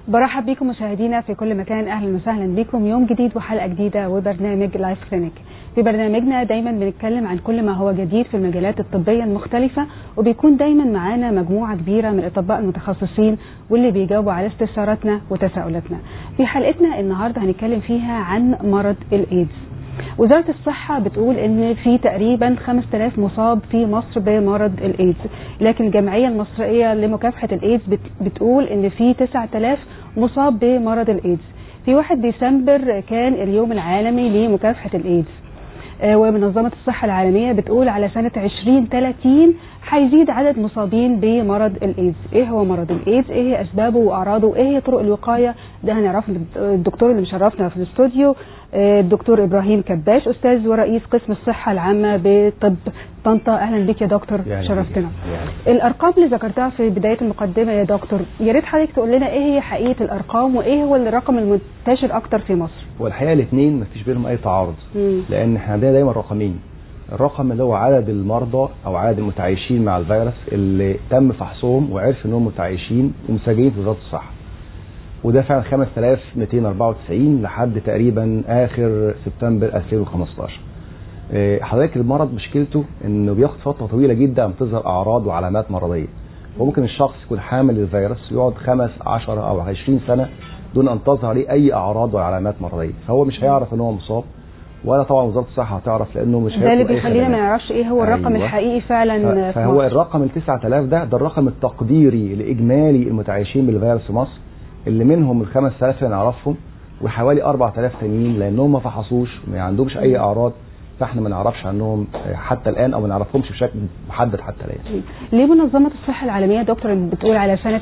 برحب بكم مشاهدينا في كل مكان اهلا وسهلا بكم يوم جديد وحلقه جديده وبرنامج لايف كلينيك في برنامجنا دايما بنتكلم عن كل ما هو جديد في المجالات الطبيه المختلفه وبيكون دايما معانا مجموعه كبيره من الاطباء المتخصصين واللي بيجاوبوا على استفساراتنا وتساؤلاتنا في حلقتنا النهارده هنتكلم فيها عن مرض الايدز وزارة الصحة بتقول ان في تقريبا 5000 مصاب في مصر بمرض الايدز لكن الجمعية المصرية لمكافحة الايدز بتقول ان في 9000 مصاب بمرض الايدز في 1 ديسمبر كان اليوم العالمي لمكافحة الايدز ومنظمة الصحة العالمية بتقول على سنة 2030 هيزيد عدد مصابين بمرض الايدز ايه هو مرض الايدز ايه هي اسبابه واعراضه ايه هي طرق الوقايه ده هنعرفه الدكتور اللي مشرفنا في الاستوديو الدكتور ابراهيم كباش استاذ ورئيس قسم الصحه العامه بطب طنطا اهلا بك يا دكتور يعني شرفتنا يعني. الارقام اللي ذكرتها في بدايه المقدمه يا دكتور يا ريت حضرتك تقول لنا ايه هي حقيقه الارقام وايه هو الرقم المنتشر اكتر في مصر والحقيقه الاثنين مفيش بينهم اي تعارض مم. لان احنا عندنا دايما رقمين الرقم اللي هو عدد المرضى او عدد المتعايشين مع الفيروس اللي تم فحصهم وعرف انهم متعايشين ومسجلين في وزاره الصحه وده فعلا 5294 لحد تقريبا اخر سبتمبر 2015 إيه، حضرتك المرض مشكلته انه بياخد فتره طويله جدا عم تظهر اعراض وعلامات مرضيه وممكن الشخص يكون حامل للفيروس يقعد خمس 10 او 20 سنه دون ان تظهر عليه اي اعراض وعلامات مرضيه فهو مش هيعرف ان هو مصاب ولا طبعا وزاره الصحه هتعرف لانه مش ده اللي هياخد أي بيخلينا ما خدمات. نعرفش ايه هو الرقم أيوة. الحقيقي فعلا ف- في فهو مصر الرقم ال 9000 ده ده الرقم التقديري لاجمالي المتعايشين بالفيروس في مصر اللي منهم ال 5000 اللي نعرفهم وحوالي 4000 تانيين لانهم ما فحصوش ما عندهمش اي اعراض فاحنا ما نعرفش عنهم حتى الان او ما نعرفهمش بشكل محدد حتى الان ليه منظمة الصحة العالمية يا دكتور اللي بتقول على سنة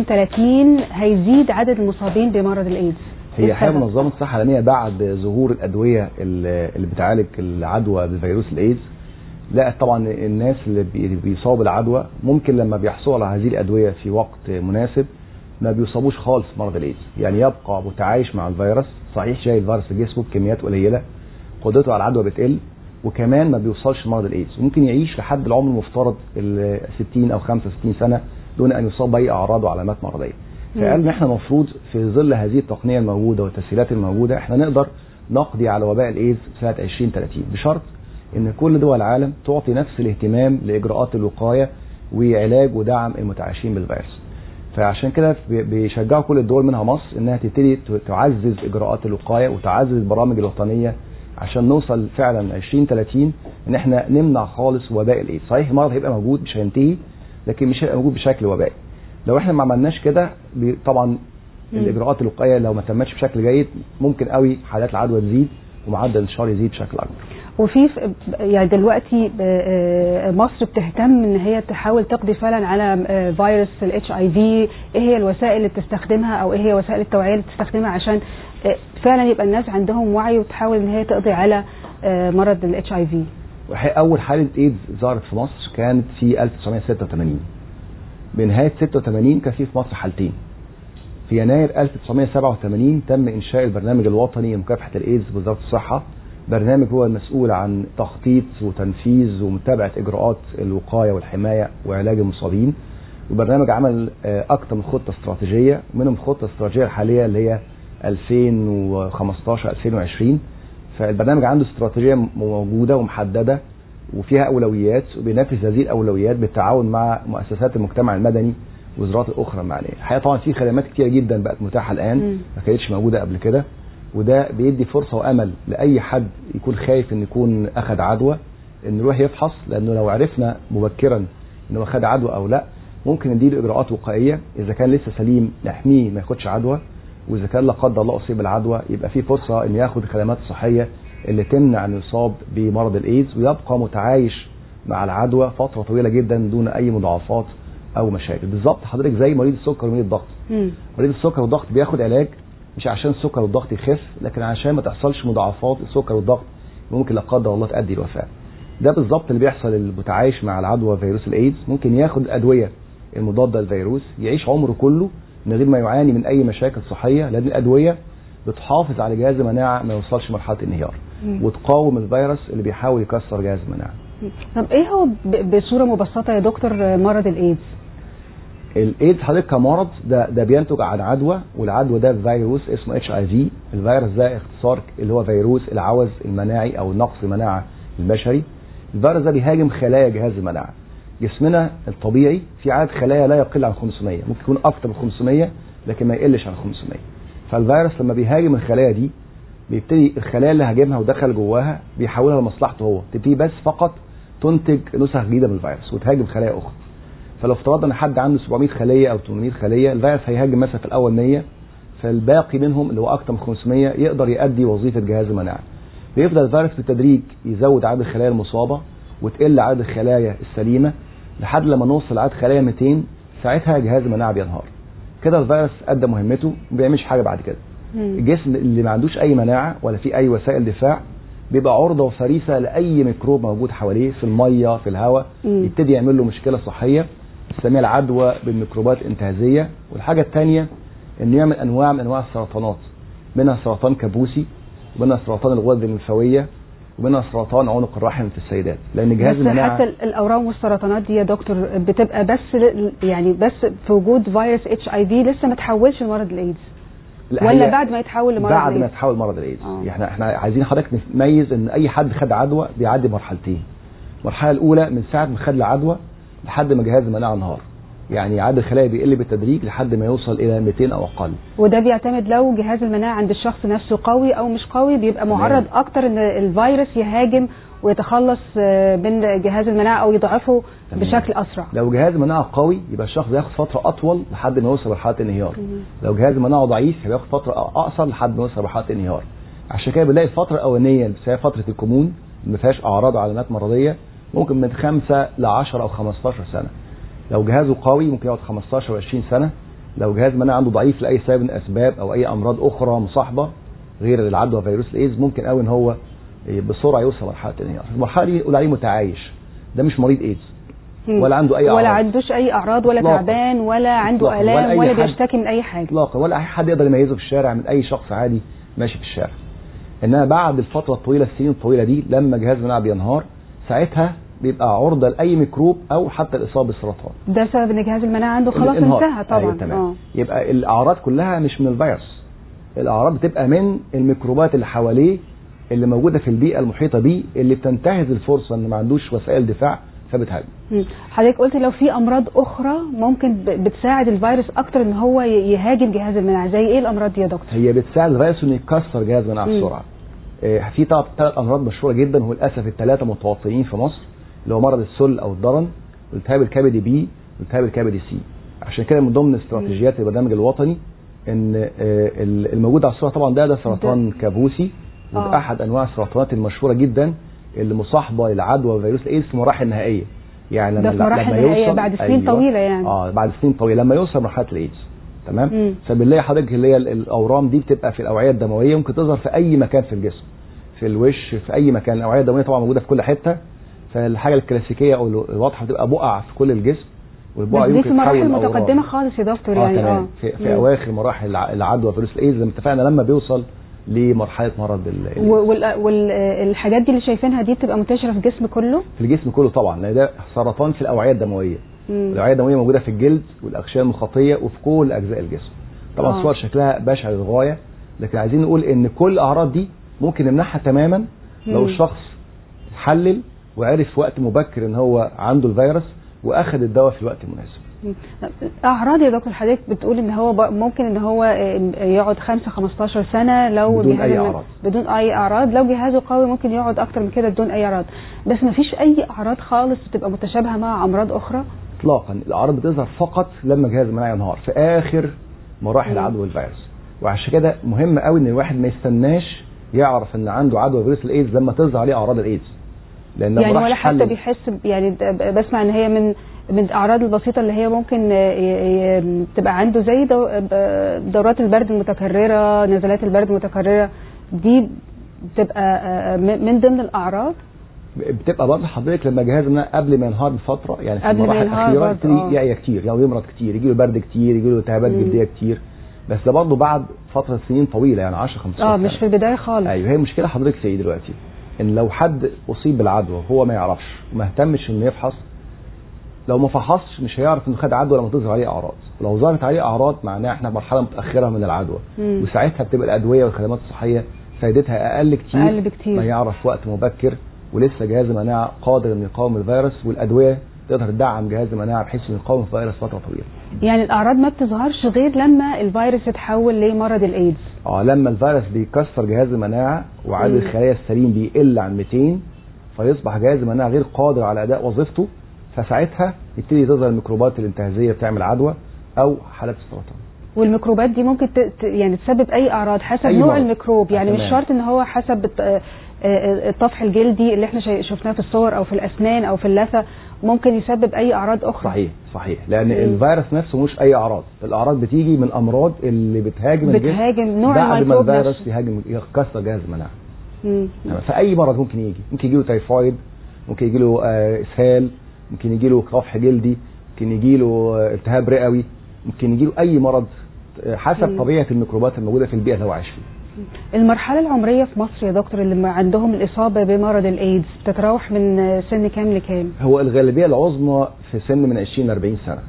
2030 هيزيد عدد المصابين بمرض الإيدز؟ هي إيه حاجه السبب؟ منظمه الصحه العالميه بعد ظهور الادويه اللي اللي بتعالج العدوى بفيروس الايدز لقت طبعا الناس اللي بي- بيصابوا بالعدوى ممكن لما بيحصلوا على هذه الادويه في وقت مناسب ما بيصابوش خالص بمرض الايدز يعني يبقى متعايش مع الفيروس صحيح شايل الفيروس في جسمه بكميات قليله قدرته على العدوى بتقل وكمان ما بيوصلش لمرض الايدز ممكن يعيش لحد العمر المفترض ال 60 او 65 سنه دون ان يصاب باي اعراض وعلامات مرضيه فقال ان احنا المفروض في ظل هذه التقنيه الموجوده والتسهيلات الموجوده احنا نقدر نقضي على وباء الايدز سنه 2030 بشرط ان كل دول العالم تعطي نفس الاهتمام لاجراءات الوقايه وعلاج ودعم المتعايشين بالفيروس فعشان كده بي- بيشجعوا كل الدول منها مصر انها تبتدي ت- تعزز اجراءات الوقايه وتعزز البرامج الوطنيه عشان نوصل فعلا 2030 ان احنا نمنع خالص وباء الايدز صحيح المرض هيبقى موجود مش هينتهي لكن مش هيبقى موجود بشكل وبائي لو احنا ما عملناش كده بي- طبعا الاجراءات الوقائيه لو ما تمتش بشكل جيد ممكن قوي حالات العدوى تزيد ومعدل الانتشار يزيد بشكل اكبر وفي ف- يعني دلوقتي آه، مصر بتهتم ان هي تحاول تقضي فعلا على آه، فيروس الاتش اي في ايه هي الوسائل اللي بتستخدمها او ايه هي وسائل التوعيه اللي بتستخدمها عشان آه، فعلا يبقى الناس عندهم وعي وتحاول ان هي تقضي على آه، مرض الاتش اي في وح- اول حاله ايدز ظهرت في مصر كانت في 1986 بنهايه 86 كان في في مصر حالتين في يناير 1987 تم انشاء البرنامج الوطني لمكافحه الايدز بوزاره الصحه برنامج هو المسؤول عن تخطيط وتنفيذ ومتابعه اجراءات الوقايه والحمايه وعلاج المصابين وبرنامج عمل آه، اكثر من خطه استراتيجيه منهم الخطه الاستراتيجيه الحاليه اللي هي 2015 2020 فالبرنامج عنده استراتيجيه م- موجوده ومحدده وفيها اولويات وبينفذ هذه الاولويات بالتعاون مع مؤسسات المجتمع المدني والوزارات الاخرى المعنيه. الحقيقه طبعا في خدمات كتيره جدا بقت متاحه الان مم. ما كانتش موجوده قبل كده وده بيدي فرصه وامل لاي حد يكون خايف ان يكون اخذ عدوى انه يروح يفحص لانه لو عرفنا مبكرا انه اخذ عدوى او لا ممكن نديله اجراءات وقائيه اذا كان لسه سليم نحميه ما ياخدش عدوى واذا كان لا قدر الله اصيب بالعدوى يبقى في فرصه انه ياخد الخدمات الصحيه اللي تمنع انه يصاب بمرض الايدز ويبقى متعايش مع العدوى فتره طويله جدا دون اي مضاعفات او مشاكل بالظبط حضرتك زي مريض السكر ومريض الضغط مم. مريض السكر والضغط بياخد علاج مش عشان السكر والضغط يخف لكن عشان ما تحصلش مضاعفات السكر والضغط ممكن لا قدر الله تؤدي الوفاه ده بالظبط اللي بيحصل المتعايش مع العدوى فيروس الايدز ممكن ياخد الادويه المضاده للفيروس يعيش عمره كله من غير ما يعاني من اي مشاكل صحيه لان الادويه بتحافظ على جهاز المناعه ما يوصلش مرحله انهيار مم. وتقاوم الفيروس اللي بيحاول يكسر جهاز المناعه طب ايه هو ب- بصوره مبسطه يا دكتور آه، مرض الايدز؟ الايدز حضرتك كمرض ده ده بينتج عن عدوى والعدوى ده فيروس اسمه اتش اي في الفيروس ده اختصار اللي هو فيروس العوز المناعي او نقص المناعه البشري الفيروس ده بيهاجم خلايا جهاز المناعه جسمنا الطبيعي في عدد خلايا لا يقل عن 500 ممكن يكون اكتر من 500 لكن ما يقلش عن 500 فالفيروس لما بيهاجم الخلايا دي بيبتدي الخلايا اللي هاجمها ودخل جواها بيحولها لمصلحته هو تبتدي بس فقط تنتج نسخ جديده من الفيروس وتهاجم خلايا اخرى فلو افترضنا ان حد عنده 700 خليه او 800 خليه الفيروس هيهاجم مثلا في الاول 100 فالباقي منهم اللي هو اكتر من 500 يقدر يؤدي وظيفه جهاز المناعه بيفضل الفيروس بالتدريج يزود عدد الخلايا المصابه وتقل عدد الخلايا السليمه لحد لما نوصل لعدد خلايا 200 ساعتها جهاز المناعه بينهار كده الفيروس ادى مهمته ما بيعملش حاجه بعد كده مم. الجسم اللي ما عندوش اي مناعه ولا في اي وسائل دفاع بيبقى عرضه وفريسه لاي ميكروب موجود حواليه في الميه في الهواء مم. يبتدي يعمل له مشكله صحيه بنسميها العدوى بالميكروبات الانتهازيه والحاجه الثانيه انه يعمل انواع من انواع السرطانات منها سرطان كابوسي ومنها سرطان الغدد الليمفاويه ومنها سرطان عنق الرحم في السيدات لان جهاز بس المناعه حتى ال- الاورام والسرطانات دي يا دكتور بتبقى بس ل- يعني بس في وجود فيروس اتش اي في لسه ما تحولش لمرض الايدز لا، ولا هي بعد ما يتحول لمرض بعد ما الايدز يتحول مرض الايدز آه. احنا احنا عايزين حضرتك نميز ان اي حد خد عدوى بيعدي مرحلتين المرحله الاولى من ساعه ما خد العدوى لحد ما جهاز المناعه انهار يعني عدد الخلايا بيقل بالتدريج لحد ما يوصل الى 200 او اقل وده بيعتمد لو جهاز المناعه عند الشخص نفسه قوي او مش قوي بيبقى تمام. معرض اكتر ان الفيروس يهاجم ويتخلص آه، من جهاز المناعه او يضعفه تمام. بشكل اسرع لو جهاز المناعه قوي يبقى الشخص ياخد فتره اطول لحد ما يوصل لمرحله الانهيار لو جهاز المناعه ضعيف يبقى ياخد فتره اقصر لحد ما يوصل لمرحله الانهيار عشان كده بنلاقي الفتره الاولانيه اللي بتسميها فتره الكمون اللي ما فيهاش اعراض وعلامات مرضيه ممكن من 5 ل 10 او 15 سنه لو جهازه قوي ممكن يقعد 15 و 20 سنه لو جهاز المناعه عنده ضعيف لاي سبب من الاسباب او اي امراض اخرى مصاحبه غير العدوى فيروس الايدز ممكن قوي ان هو بسرعه يوصل لمرحله الانهيار المرحله دي يقول عليه متعايش ده مش مريض ايدز مم. ولا عنده اي ولا أعراض. عندوش اي اعراض ولا إطلاقاً. تعبان ولا عنده إطلاقاً. ولا الام أي ولا حد. بيشتكي من اي حاجه اطلاقا ولا اي حد يقدر يميزه في الشارع من اي شخص عادي ماشي في الشارع انما بعد الفتره الطويله السنين الطويله دي لما جهاز المناعه بينهار ساعتها بيبقى عرضه لاي ميكروب او حتى الاصابه بالسرطان ده سبب ان جهاز المناعه عنده خلاص الانهار. انتهى طبعا أيوة تمام. اه يبقى الاعراض كلها مش من الفيروس الاعراض بتبقى من الميكروبات اللي حواليه اللي موجوده في البيئه المحيطه بيه اللي بتنتهز الفرصه ان ما عندوش وسائل دفاع فبتهاجم مم. حضرتك قلت لو في امراض اخرى ممكن ب- بتساعد الفيروس اكتر ان هو ي- يهاجم جهاز المناعه زي ايه الامراض دي يا دكتور هي بتساعد الفيروس انه يكسر جهاز المناعه مم. بسرعه آه، في طبعا ثلاث امراض مشهوره جدا وللاسف الثلاثه متوطنين في مصر اللي هو مرض السل او الضرن والتهاب الكبدي بي والتهاب الكبدي سي عشان كده من ضمن استراتيجيات البرنامج الوطني ان آه، ال- الموجود على الصوره طبعا ده ده سرطان كابوسي وده آه. احد انواع السرطانات المشهوره جدا اللي مصاحبه للعدوى فيروس الايدز في مراحل نهائيه يعني ده لما في مراحل لما نهائية يوصل بعد سنين طويلة يعني. اه بعد سنين طويله لما يوصل مرحله الايدز تمام مم. فبنلاقي حضرتك اللي هي ال- الاورام دي بتبقى في الاوعيه الدمويه ممكن تظهر في اي مكان في الجسم في الوش في اي مكان الاوعيه الدمويه طبعا موجوده في كل حته فالحاجه الكلاسيكيه او الواضحه بتبقى بقع في كل الجسم والبقع بس دي في يمكن مراحل تتحول لأورام. متقدمه خالص يا دكتور اه يعني تمام في, في مم. اواخر مراحل الع- العدوى فيروس الايدز زي ما اتفقنا لما بيوصل لمرحله مرض ال- والحاجات دي اللي شايفينها دي بتبقى منتشره في الجسم كله في الجسم كله طبعا لان ده سرطان في الاوعيه الدمويه مم. الاوعيه الدمويه موجوده في الجلد والاغشيه المخاطيه وفي كل اجزاء الجسم طبعا آه. صور شكلها بشع للغايه لكن عايزين نقول ان كل الاعراض دي ممكن نمنعها تماما لو مم. الشخص حلل وعرف في وقت مبكر ان هو عنده الفيروس واخذ الدواء في الوقت المناسب مم. اعراض يا دكتور حضرتك بتقول ان هو ب- ممكن ان هو آه، يقعد 5 15 سنه لو بدون جهاز أي الم- أعراض. بدون اي اعراض لو جهازه قوي ممكن يقعد اكتر من كده بدون اي اعراض بس ما فيش اي اعراض خالص بتبقى متشابهه مع امراض اخرى اطلاقا الاعراض بتظهر فقط لما جهاز المناعه ينهار في اخر مراحل مم. عدوى الفيروس وعشان كده مهم قوي ان الواحد ما يستناش يعرف ان عنده عدوى فيروس الايدز لما تظهر عليه اعراض الايدز لان لو يعني راح ولا حتى حلل- بيحس ب- يعني د- ب- بسمع ان هي من من الاعراض البسيطه اللي هي ممكن آه، ي- ي- تبقى عنده زي دو- ب- دورات البرد المتكرره نزلات البرد المتكرره دي بتبقى آه، م- من ضمن الاعراض بتبقى برضه حضرتك لما جهاز المناعه قبل ما ينهار بفتره يعني في قبل ما المراحل ينهار الاخيره برضه، يبتدي آه. يعيا كتير يعني يمرض كتير يجي له برد كتير يجي له التهابات مم. جلديه كتير بس ده برضه بعد فتره سنين طويله يعني 10 15 اه مش في سنه البدايه خالص ايوه هي المشكله حضرتك في ايه دلوقتي؟ ان لو حد اصيب بالعدوى وهو ما يعرفش وما اهتمش انه يفحص لو ما فحصش مش هيعرف انه خد عدوى لما تظهر عليه اعراض ولو ظهرت عليه اعراض معناها احنا مرحله متاخره من العدوى مم. وساعتها بتبقى الادويه والخدمات الصحيه فايدتها اقل كتير أقل بكتير. ما يعرف وقت مبكر ولسه جهاز المناعه قادر انه يقاوم الفيروس والادويه تقدر تدعم جهاز المناعه بحيث انه يقاوم الفيروس فتره طويله يعني الاعراض ما بتظهرش غير لما الفيروس يتحول لمرض الايدز اه لما الفيروس بيكسر جهاز المناعه وعدد مم. الخلايا السليم بيقل عن 200 فيصبح جهاز المناعه غير قادر على اداء وظيفته فساعتها يبتدي تظهر الميكروبات الانتهازيه بتعمل عدوى او حالات السرطان والميكروبات دي ممكن ت... ت- يعني تسبب اي اعراض حسب أي نوع مرض. الميكروب يعني مش تمام. شرط ان هو حسب الط- آه، آه، الطفح الجلدي اللي احنا شاي- شفناه في الصور او في الاسنان او في اللثه ممكن يسبب اي اعراض اخرى صحيح صحيح لان مم. الفيروس نفسه مش اي اعراض الاعراض بتيجي من امراض اللي بتهاجم الجسم بتهاجم نوع بعد ما الميكروب الفيروس نفسه. يهاجم يكسر جهاز المناعه مم. تمام. فاي مرض ممكن يجي ممكن يجي له تيفويد ممكن يجي له آه، اسهال ممكن يجي له طفح جلدي ممكن يجي له آه، التهاب رئوي ممكن يجي له اي مرض آه، حسب مم. طبيعه الميكروبات الموجوده في البيئه اللي هو عايش فيها المرحله العمريه في مصر يا دكتور اللي ما عندهم الاصابه بمرض الايدز بتتراوح من آه، سن كام لكام هو الغالبيه العظمى في سن من 20 ل 40 سنه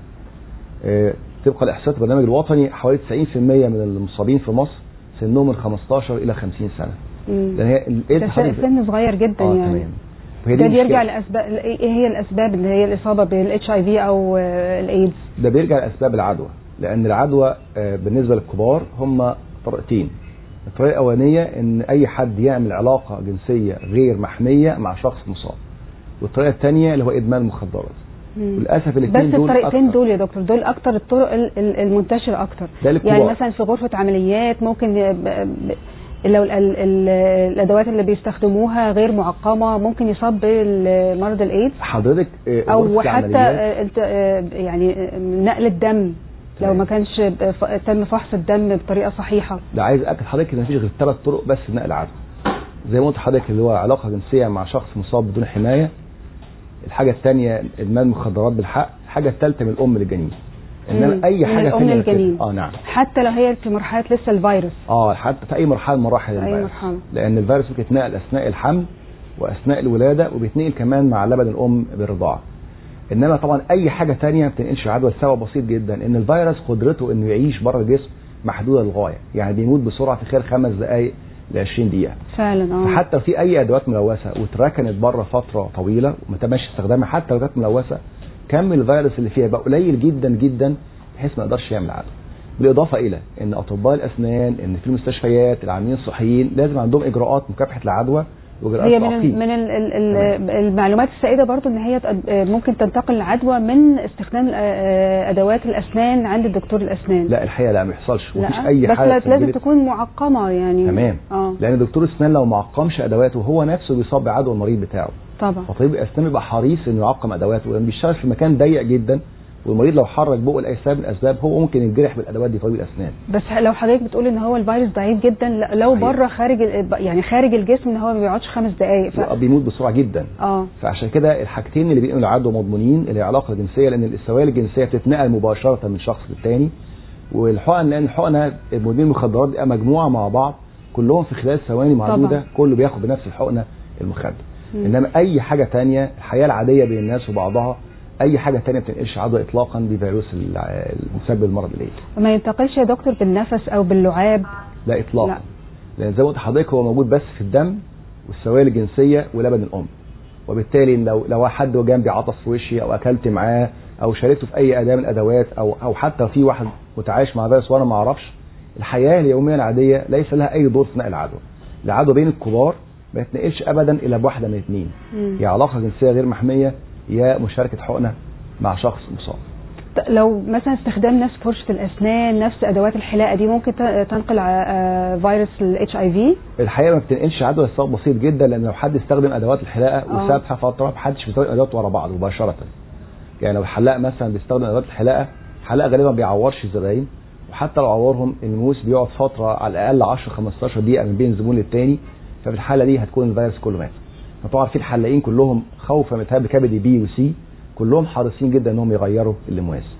آه، طبقا لاحصائيات البرنامج الوطني حوالي 90% من المصابين في مصر سنهم من 15 الى 50 سنه مم. لان هي الايدز ده حضرتك- سن صغير جدا اه يعني تمام وهي دي ده بيرجع المشكلة. لاسباب ايه هي الاسباب اللي هي الاصابه بالاتش اي في او آه، الايدز ده بيرجع لاسباب العدوى لان العدوى آه، بالنسبه للكبار هم طريقتين الطريقه الاولانيه ان اي حد يعمل علاقه جنسيه غير محميه مع شخص مصاب والطريقه الثانيه اللي هو ادمان مخدرات مم. وللاسف بس الاثنين دول الطريقتين أكتر. دول يا دكتور دول اكتر الطرق ال- ال- المنتشره اكتر ده للكبار. يعني مثلا في غرفه عمليات ممكن ي- ب- ب- لو ال- ال- ال- الادوات اللي بيستخدموها غير معقمه ممكن يصاب بمرض الايدز حضرتك آه، او غرفة حتى العمليات آه، الت- آه، يعني آه، نقل الدم لو تمام. ما كانش ب- ف- تم فحص الدم بطريقه صحيحه ده عايز اكد حضرتك ان مفيش غير ثلاث طرق بس لنقل العدوى زي ما قلت لحضرتك اللي هو علاقه جنسيه مع شخص مصاب بدون حمايه الحاجه الثانيه ادمان مخدرات بالحق الحاجه الثالثه من الام للجنين مم. انما اي من حاجه الأم ثانيه غير كده- للجنين. اه نعم حتى لو هي في مرحله لسه الفيروس اه حتى في اي مرحله من مراحل أي الفيروس مرحلة. لان الفيروس ممكن يتنقل اثناء الحمل واثناء الولاده وبيتنقل كمان مع لبن الام بالرضاعه انما طبعا اي حاجه تانية ما بتنقلش عدوى لسبب بسيط جدا ان الفيروس قدرته انه يعيش بره الجسم محدوده للغايه يعني بيموت بسرعه في خلال خمس دقائق ل 20 دقيقه فعلا اه فحتى في اي ادوات ملوثه واتركنت بره فتره طويله وما تمش استخدامها حتى لو كانت ملوثه كم الفيروس اللي فيها بقى قليل جدا جدا بحيث ما يقدرش يعمل عدوى بالاضافه الى ان اطباء الاسنان ان في المستشفيات العاملين الصحيين لازم عندهم اجراءات مكافحه العدوى واجراءات هي من تعقيم. ال من ال ال ال المعلومات السائده برضو ان هي تق- ممكن تنتقل العدوى من استخدام آه، ادوات الاسنان عند دكتور الاسنان لا الحقيقه لا ما يحصلش لا مفيش اي بس حاله لا- لازم سجلت. تكون معقمه يعني تمام اه لان دكتور الاسنان لو ما عقمش ادواته هو نفسه بيصاب بعدوى المريض بتاعه طبعا فطبيب الاسنان بيبقى حريص انه يعقم ادواته لان بيشتغل في مكان ضيق جدا والمريض لو حرك بقه لاي سبب من الاسباب هو ممكن ينجرح بالادوات دي طبيب الاسنان بس لو حضرتك بتقول ان هو الفيروس ضعيف جدا لا- لو صحيح. بره خارج ال- يعني خارج الجسم ان هو ما بيقعدش خمس دقائق ف... بيموت بسرعه جدا اه فعشان كده الحاجتين اللي بينقلوا العدوى مضمونين اللي هي العلاقه الجنسيه لان السوائل الجنسيه بتتنقل مباشره من شخص للتاني والحقن لان الحقنه مدمنين المخدرات بيبقى مجموعه مع بعض كلهم في خلال ثواني معدوده طبعا. كله بياخد بنفس الحقنه المخدر مم. انما اي حاجه تانية الحياه العاديه بين الناس وبعضها اي حاجه تانية ما بتنقلش عدوى اطلاقا بفيروس الع- المسبب المرض الايدز ما ينتقلش يا دكتور بالنفس او باللعاب لا اطلاقا لا. لان زي ما قلت لحضرتك هو موجود بس في الدم والسوائل الجنسيه ولبن الام وبالتالي لو لو حد جنبي عطس في وشي او اكلت معاه او شاركته في اي اداه من الادوات او او حتى في واحد متعايش مع فيروس وانا ما اعرفش الحياه اليوميه العاديه ليس لها اي دور في نقل العدوى العدوى بين الكبار ما يتنقلش ابدا الا بواحده من اثنين مم. يا علاقه جنسيه غير محميه يا مشاركه حقنه مع شخص مصاب ت- لو مثلا استخدام نفس فرشه الاسنان نفس ادوات الحلاقه دي ممكن ت- تنقل ع- آه، فيروس الاتش اي في الحقيقه ما بتنقلش عدوى لسبب بسيط جدا لان لو حد استخدم ادوات الحلاقه آه. وسابها فتره محدش بيستخدم ادوات ورا بعض مباشره يعني لو الحلاق مثلا بيستخدم ادوات الحلاقه الحلاق غالبا ما بيعورش الزباين وحتى لو عورهم الموس بيقعد فتره على الاقل 10 15 دقيقه من بين زبون للتاني ففي الحاله دي هتكون الفيروس كله مات فطبعا في الحلاقين كلهم خوفا من التهاب كبد بي وسي كلهم حريصين جدا انهم يغيروا اللمواس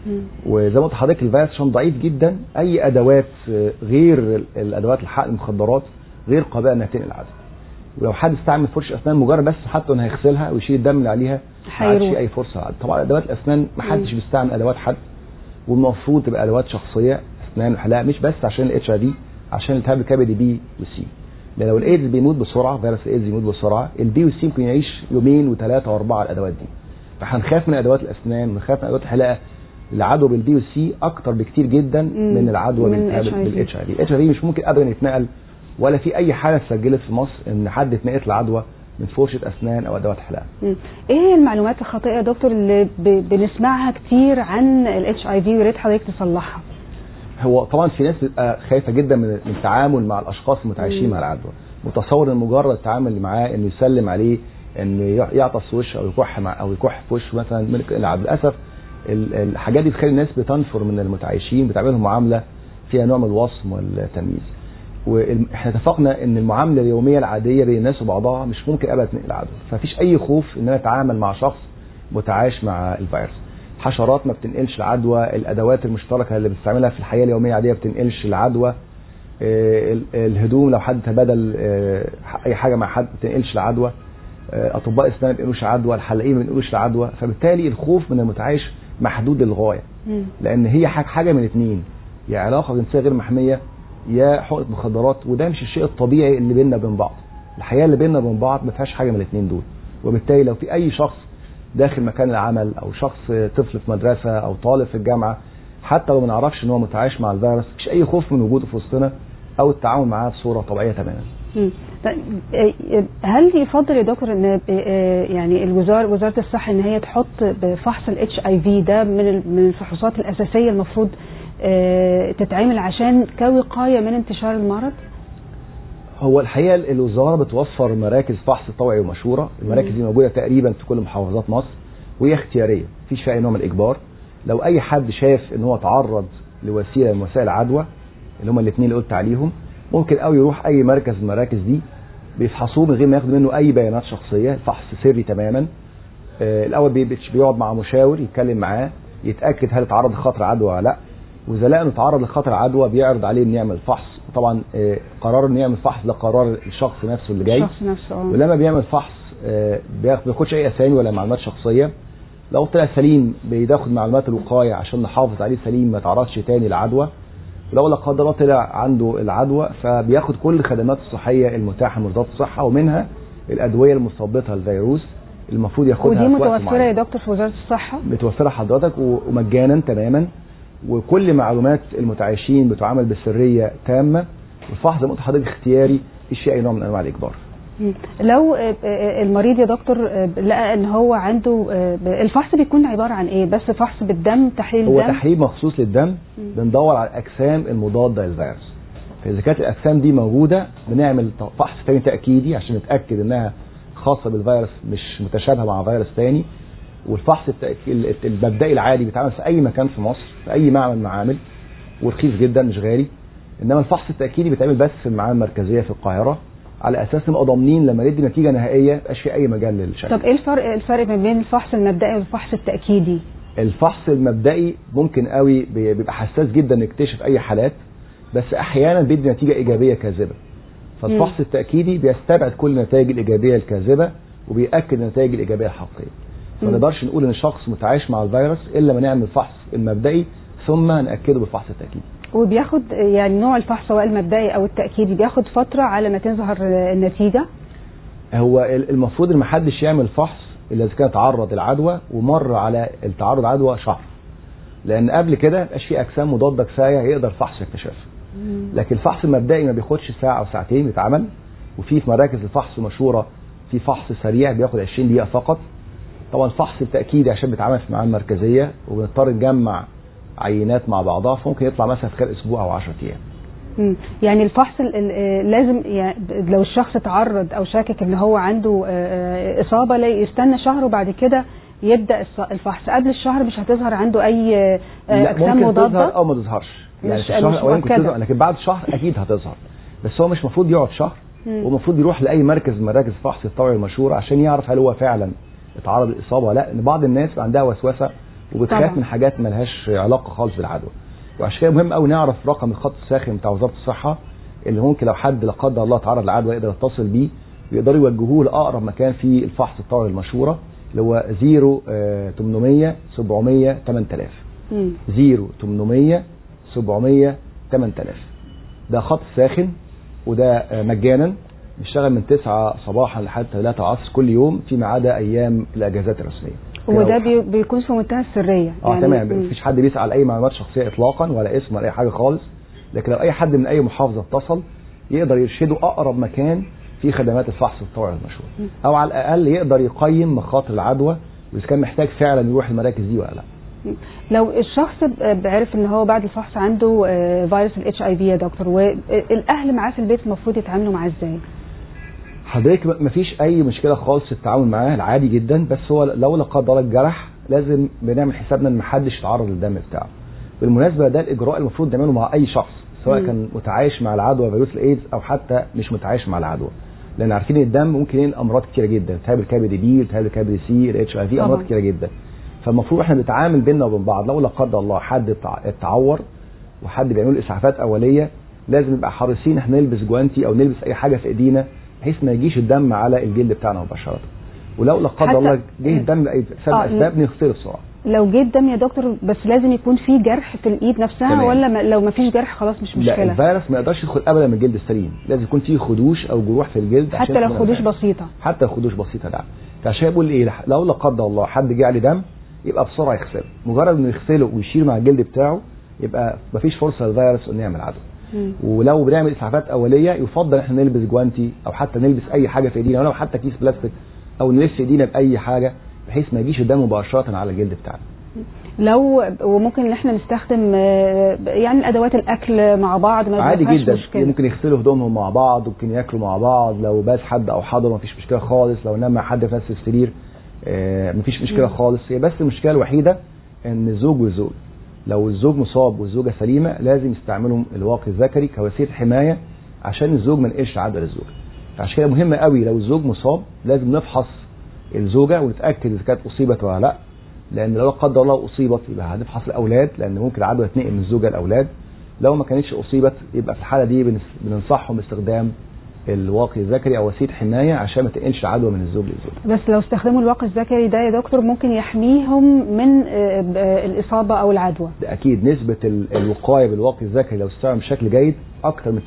وزي ما قلت لحضرتك الفيروس عشان ضعيف جدا اي ادوات آه، غير ال- الادوات الحقن المخدرات غير قابله انها تنقل العدوى ولو حد استعمل فرشه اسنان مجرد بس حتى انه هيغسلها ويشيل الدم اللي عليها ما عادش هيروح. في اي فرصه للعدوى. طبعا ادوات الاسنان ما حدش بيستعمل ادوات حد والمفروض تبقى ادوات شخصيه اسنان وحلاقه مش بس عشان الاتش اي في عشان التهاب الكبدي بي والسي لان لو الايدز بيموت بسرعه فيروس الايدز يموت بسرعه البي والسي ممكن يعيش يومين وثلاثه واربعه على الادوات دي فهنخاف من ادوات الاسنان ونخاف من ادوات الحلاقه العدوى بالبي والسي اكتر بكتير جدا مم. من العدوى من بالالتهاب HIV. بالاتش اي في الاتش اي في مش ممكن ابدا يتنقل ولا في اي حاله اتسجلت في مصر ان حد اتنقلت العدوى من فرشه اسنان او ادوات حلاقه مم. ايه هي المعلومات الخاطئه يا دكتور اللي ب- بنسمعها كتير عن الاتش اي في وريت حضرتك تصلحها هو طبعا في ناس بتبقى خايفه جدا من من التعامل مع الاشخاص المتعايشين مم. مع العدوى متصور ان مجرد التعامل معاه انه يسلم عليه انه يع- يعطس في وشه او يكح مع او يكح في وشه مثلا من العدوى للاسف ال- الحاجات دي بتخلي الناس بتنفر من المتعايشين بتعملهم معامله فيها نوع من الوصم والتمييز واحنا اتفقنا ان المعامله اليوميه العاديه بين الناس وبعضها مش ممكن ابدا تنقل العدوى فمفيش اي خوف ان انا اتعامل مع شخص متعايش مع الفيروس حشرات ما بتنقلش العدوى الادوات المشتركه اللي بنستعملها في الحياه اليوميه العاديه ما بتنقلش العدوى آه، ال- الهدوم لو حد تبادل آه، اي حاجه مع حد ما بتنقلش العدوى آه، اطباء الاسنان ما بينقلوش العدوى الحلاقين ما بينقلوش العدوى فبالتالي الخوف من المتعايش محدود للغايه مم. لان هي حاجه حاجه من اتنين يا علاقه جنسيه غير محميه يا حقنه مخدرات وده مش الشيء الطبيعي اللي بيننا وبين بعض الحياه اللي بيننا وبين بعض ما فيهاش حاجه من الاتنين دول وبالتالي لو في اي شخص داخل مكان العمل او شخص طفل في مدرسه او طالب في الجامعه حتى لو ما نعرفش ان هو متعايش مع الفيروس مفيش اي خوف من وجوده في وسطنا او التعامل معاه بصوره طبيعيه تماما مم. طيب، آه، هل يفضل يا دكتور ان آه، يعني الوزاره وزاره الصحه ان هي تحط بفحص الاتش اي في ده من ال- من الفحوصات الاساسيه المفروض آه، تتعمل عشان كوقايه من انتشار المرض؟ هو الحقيقه الوزاره بتوفر مراكز فحص طوعي ومشوره المراكز دي موجوده تقريبا في كل محافظات مصر وهي اختياريه مفيش فيها اي نوع من الاجبار لو اي حد شاف ان هو تعرض لوسيله من وسائل العدوى اللي هم الاثنين اللي قلت عليهم ممكن او يروح اي مركز من المراكز دي بيفحصوه من غير ما ياخد منه اي بيانات شخصيه الفحص سري تماما آه، الاول بي- بيقعد مع مشاور يتكلم معاه يتاكد هل اتعرض لخطر عدوى ولا لا واذا لقى انه تعرض لخطر عدوى بيعرض عليه انه يعمل فحص طبعا آه، قرار انه يعمل فحص ده قرار الشخص نفسه اللي جاي الشخص نفسه اه ولما بيعمل فحص آه، بياخد- ما بياخدش اي اسامي ولا معلومات شخصيه لو طلع سليم بياخد معلومات الوقايه عشان نحافظ عليه سليم ما يتعرضش تاني للعدوى ولو لا قدر الله طلع عنده العدوى فبياخد كل الخدمات الصحيه المتاحه من وزاره الصحه ومنها الادويه المثبطه للفيروس المفروض ياخدها ودي في وقت متوفره يا معين. دكتور في وزاره الصحه؟ متوفره حضرتك و- ومجانا تماما وكل معلومات المتعايشين بتعامل بسريه تامه والفحص زي ما قلت لحضرتك اختياري مفيش فيه اي نوع من انواع الاجبار مم. لو آه، آه، المريض يا دكتور آه، لقى ان هو عنده آه، الفحص بيكون عباره عن ايه بس فحص بالدم تحليل هو دم تحليل مخصوص للدم مم. بندور على الاجسام المضاده للفيروس فاذا كانت الاجسام دي موجوده بنعمل ط- فحص تاني تاكيدي عشان نتاكد انها خاصه بالفيروس مش متشابهه مع فيروس تاني والفحص التأك- ال- المبدئي العادي بيتعمل في اي مكان في مصر في اي معمل معامل ورخيص جدا مش غالي انما الفحص التاكيدي بيتعمل بس في المعامل المركزيه في القاهره على اساس نبقى ضامنين لما ندي نتيجه نهائيه ميبقاش في اي مجال للشك طب ايه الفرق الفرق ما بين الفحص المبدئي والفحص التاكيدي؟ الفحص المبدئي ممكن قوي بي- بيبقى حساس جدا نكتشف اي حالات بس احيانا بيدي نتيجه ايجابيه كاذبه فالفحص التاكيدي بيستبعد كل النتائج الايجابيه الكاذبه وبياكد النتائج الايجابيه الحقيقيه فما مم. نقدرش نقول ان الشخص متعايش مع الفيروس الا ما نعمل الفحص المبدئي ثم ناكده بالفحص التاكيدي وبياخد يعني نوع الفحص سواء المبدئي او التاكيدي بياخد فتره على ما تظهر النتيجه هو ال- المفروض ان محدش يعمل فحص الا اذا كان تعرض العدوى ومر على التعرض عدوى شهر لان قبل كده مبقاش في اجسام مضاده كفايه يقدر الفحص يكتشفها لكن الفحص المبدئي ما بياخدش ساعه او ساعتين بيتعمل وفي في مراكز الفحص مشهوره في فحص سريع بياخد 20 دقيقه فقط طبعا الفحص التاكيدي عشان بيتعمل في معامل مركزيه وبنضطر نجمع عينات مع بعضها فممكن يطلع مثلا في خلال اسبوع او 10 ايام مم. يعني الفحص ال- ال- آه، لازم يعني لو الشخص تعرض او شاكك ان هو عنده آه، آه، اصابه لا يستنى شهر وبعد كده يبدا الص- الفحص قبل الشهر مش هتظهر عنده اي آه، لا، اجسام ممكن تظهر مضاده او ما تظهرش يعني مش- في الشهر مش الاولاني ممكن مؤكدة. تظهر لكن بعد شهر اكيد هتظهر بس هو مش المفروض يقعد شهر مم. ومفروض يروح لاي مركز من مراكز الفحص الطوعي المشهوره عشان يعرف هل هو فعلا اتعرض للاصابه ولا لا ان بعض الناس بيبقى عندها وسوسه وبتخاف طبعا. من حاجات ملهاش علاقه خالص بالعدوى وعشان كده مهم قوي نعرف رقم الخط الساخن بتاع وزاره الصحه اللي ممكن لو حد لا قدر الله تعرض للعدوى يقدر يتصل بيه بيقدروا يوجهوه لاقرب مكان في الفحص الطوعي المشوره اللي هو 0 آه، 800 700 8000 مم. 0 800 700 8000 ده خط ساخن وده آه، مجانا بيشتغل من 9 صباحا لحد 3 عصر كل يوم فيما عدا ايام الاجازات الرسميه وده لو- بي- بيكون في منتهى السريه اه تمام مم. مفيش حد بيسال اي معلومات شخصيه اطلاقا ولا اسم ولا اي حاجه خالص لكن لو اي حد من اي محافظه اتصل يقدر يرشده اقرب مكان في خدمات الفحص الطوعي المشهور او على الاقل يقدر يقيم مخاطر العدوى واذا كان محتاج فعلا يروح المراكز دي ولا لا لو الشخص ب- بعرف ان هو بعد الفحص عنده آه، فيروس الاتش اي في يا دكتور والاهل معاه في البيت المفروض يتعاملوا معاه ازاي؟ حضرتك م- مفيش اي مشكله خالص في التعامل معاه العادي جدا بس هو لو لا قدر الله الجرح لازم بنعمل حسابنا ان محدش يتعرض للدم بتاعه بالمناسبه ده الاجراء المفروض نعمله مع اي شخص سواء مم. كان متعايش مع العدوى فيروس الايدز او حتى مش متعايش مع العدوى لان عارفين ان الدم ممكن ينقل امراض كتيره جدا التهاب الكبد بي التهاب الكبد سي الاتش اي في امراض طبعا. كتيره جدا فالمفروض احنا بنتعامل بيننا وبين بعض لو لا قدر الله حد اتع- اتعور وحد بيعمل له اسعافات اوليه لازم نبقى حريصين احنا نلبس جوانتي او نلبس اي حاجه في ايدينا بحيث ما يجيش الدم على الجلد بتاعنا مباشره ولو لا قدر حتى- الله جه الدم لاي سبب آه، اسباب نغسله بسرعه لو جه الدم يا دكتور بس لازم يكون في جرح في الايد نفسها تمام. ولا ما لو ما فيش جرح خلاص مش لا مشكله الفيروس ما يقدرش يدخل ابدا من الجلد السليم لازم يكون فيه خدوش او جروح في الجلد حتى عشان لو تكون خدوش الفيروس. بسيطه حتى خدوش بسيطه ده فعشان بقول ايه لو لا قدر الله حد جه عليه دم يبقى بسرعه يغسله مجرد انه يغسله ويشيل مع الجلد بتاعه يبقى مفيش فرصه للفيروس انه يعمل عدوى مم. ولو بنعمل اسعافات اوليه يفضل احنا نلبس جوانتي او حتى نلبس اي حاجه في ايدينا ولو حتى كيس بلاستيك او نلف ايدينا باي حاجه بحيث ما يجيش الدم مباشره على الجلد بتاعنا لو وممكن ان احنا نستخدم آه، يعني ادوات الاكل مع بعض ما عادي فيهاش جدا مشكله ممكن يغسلوا هدومهم مع بعض ممكن ياكلوا مع بعض لو باس حد او حضر مفيش مشكله خالص لو نام مع حد في نفس السرير آه، مفيش مشكله مم. خالص هي بس المشكله الوحيده ان الزوج والزوج لو الزوج مصاب والزوجه سليمه لازم يستعملوا الواقي الذكري كوسيله حمايه عشان الزوج ما ينقلش عدوى للزوج عشان كده مهم قوي لو الزوج مصاب لازم نفحص الزوجه ونتاكد اذا كانت اصيبت ولا لا لان لو لا قدر الله اصيبت يبقى هنفحص الاولاد لان ممكن العدوى تنقل من الزوجه للاولاد لو ما كانتش اصيبت يبقى في الحاله دي بنس- بننصحهم باستخدام الواقي الذكري او وسيله حمايه عشان ما تنقلش العدوى من الزوج للزوج بس لو استخدموا الواقي الذكري ده يا دكتور ممكن يحميهم من آه، آه، الاصابه او العدوى ده اكيد نسبه ال- الوقايه بالواقي الذكري لو استخدم بشكل جيد اكثر من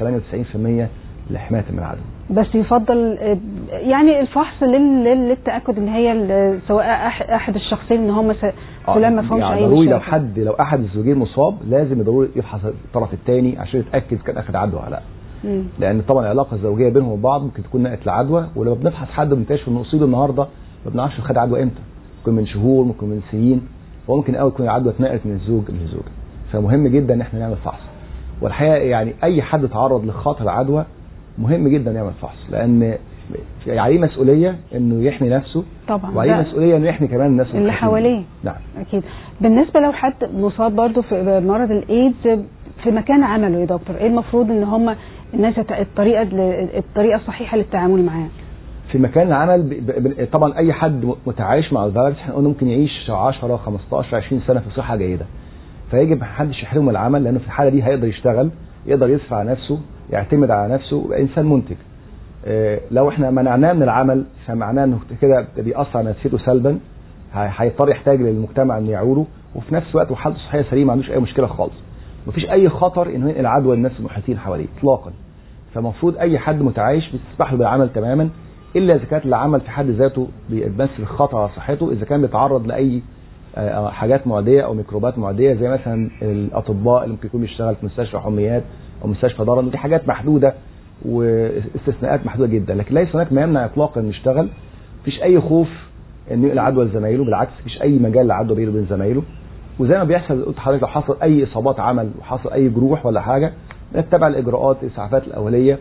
98% لحمايه من العدوى بس يفضل آه، يعني الفحص لل- لل- للتاكد ان هي ال- سواء أح- احد الشخصين ان هم س- فلان ما فيهمش يعني اي ضروري لو مشاكل. حد لو احد الزوجين مصاب لازم ضروري يفحص الطرف الثاني عشان يتاكد كان اخذ عدوى ولا لا مم. لان طبعا العلاقه الزوجيه بينهم وبين بعض ممكن تكون نقلت العدوى ولما بنفحص حد بنكتشف انه اصيب النهارده ما بنعرفش خد عدوى امتى ممكن من شهور ممكن من سنين وممكن قوي تكون العدوى اتنقلت من الزوج للزوجه فمهم جدا ان احنا نعمل فحص والحقيقه يعني اي حد تعرض لخطر عدوى مهم جدا يعمل فحص لان عليه مسؤوليه انه يحمي نفسه طبعا وعليه ده مسؤوليه انه يحمي كمان الناس اللي المحيطين حواليه. بيه. نعم اكيد بالنسبه لو حد مصاب برضه في مرض الايدز في مكان عمله يا دكتور ايه المفروض ان هم الناس يت- الطريقه الطريقه الصحيحه للتعامل معاه في مكان العمل ب... ب... طبعا اي حد م- متعايش مع الفيروس احنا قلنا ممكن يعيش 10 15 20 سنه في صحه جيده فيجب محدش يحرمه من العمل لانه في الحاله دي هيقدر يشتغل يقدر يصرف على نفسه يعتمد على نفسه ويبقى انسان منتج آه، لو احنا منعناه من العمل فمعناه انه كده بيأثر على نفسيته سلبا هي- هيضطر يحتاج للمجتمع انه يعوله وفي نفس الوقت وحالته الصحيه سليمه ما عندوش اي مشكله خالص مفيش اي خطر انه ينقل عدوى للناس المحيطين حواليه اطلاقا فالمفروض اي حد متعايش بتسمح له بالعمل تماما الا اذا كانت العمل في حد ذاته بيمثل خطر على صحته اذا كان بيتعرض لاي آه، حاجات معديه او ميكروبات معديه زي مثلا الاطباء اللي ممكن يكون بيشتغل في مستشفى حميات او مستشفى ضرر ودي حاجات محدوده واستثناءات محدوده جدا لكن ليس هناك ما يمنع اطلاقا انه يشتغل مفيش اي خوف انه ينقل عدوى لزمايله بالعكس مفيش اي مجال للعدوى بينه وبين زمايله وزي ما بيحصل قلت لحضرتك لو حصل اي اصابات عمل وحصل اي جروح ولا حاجه بنتبع الاجراءات الاسعافات الاوليه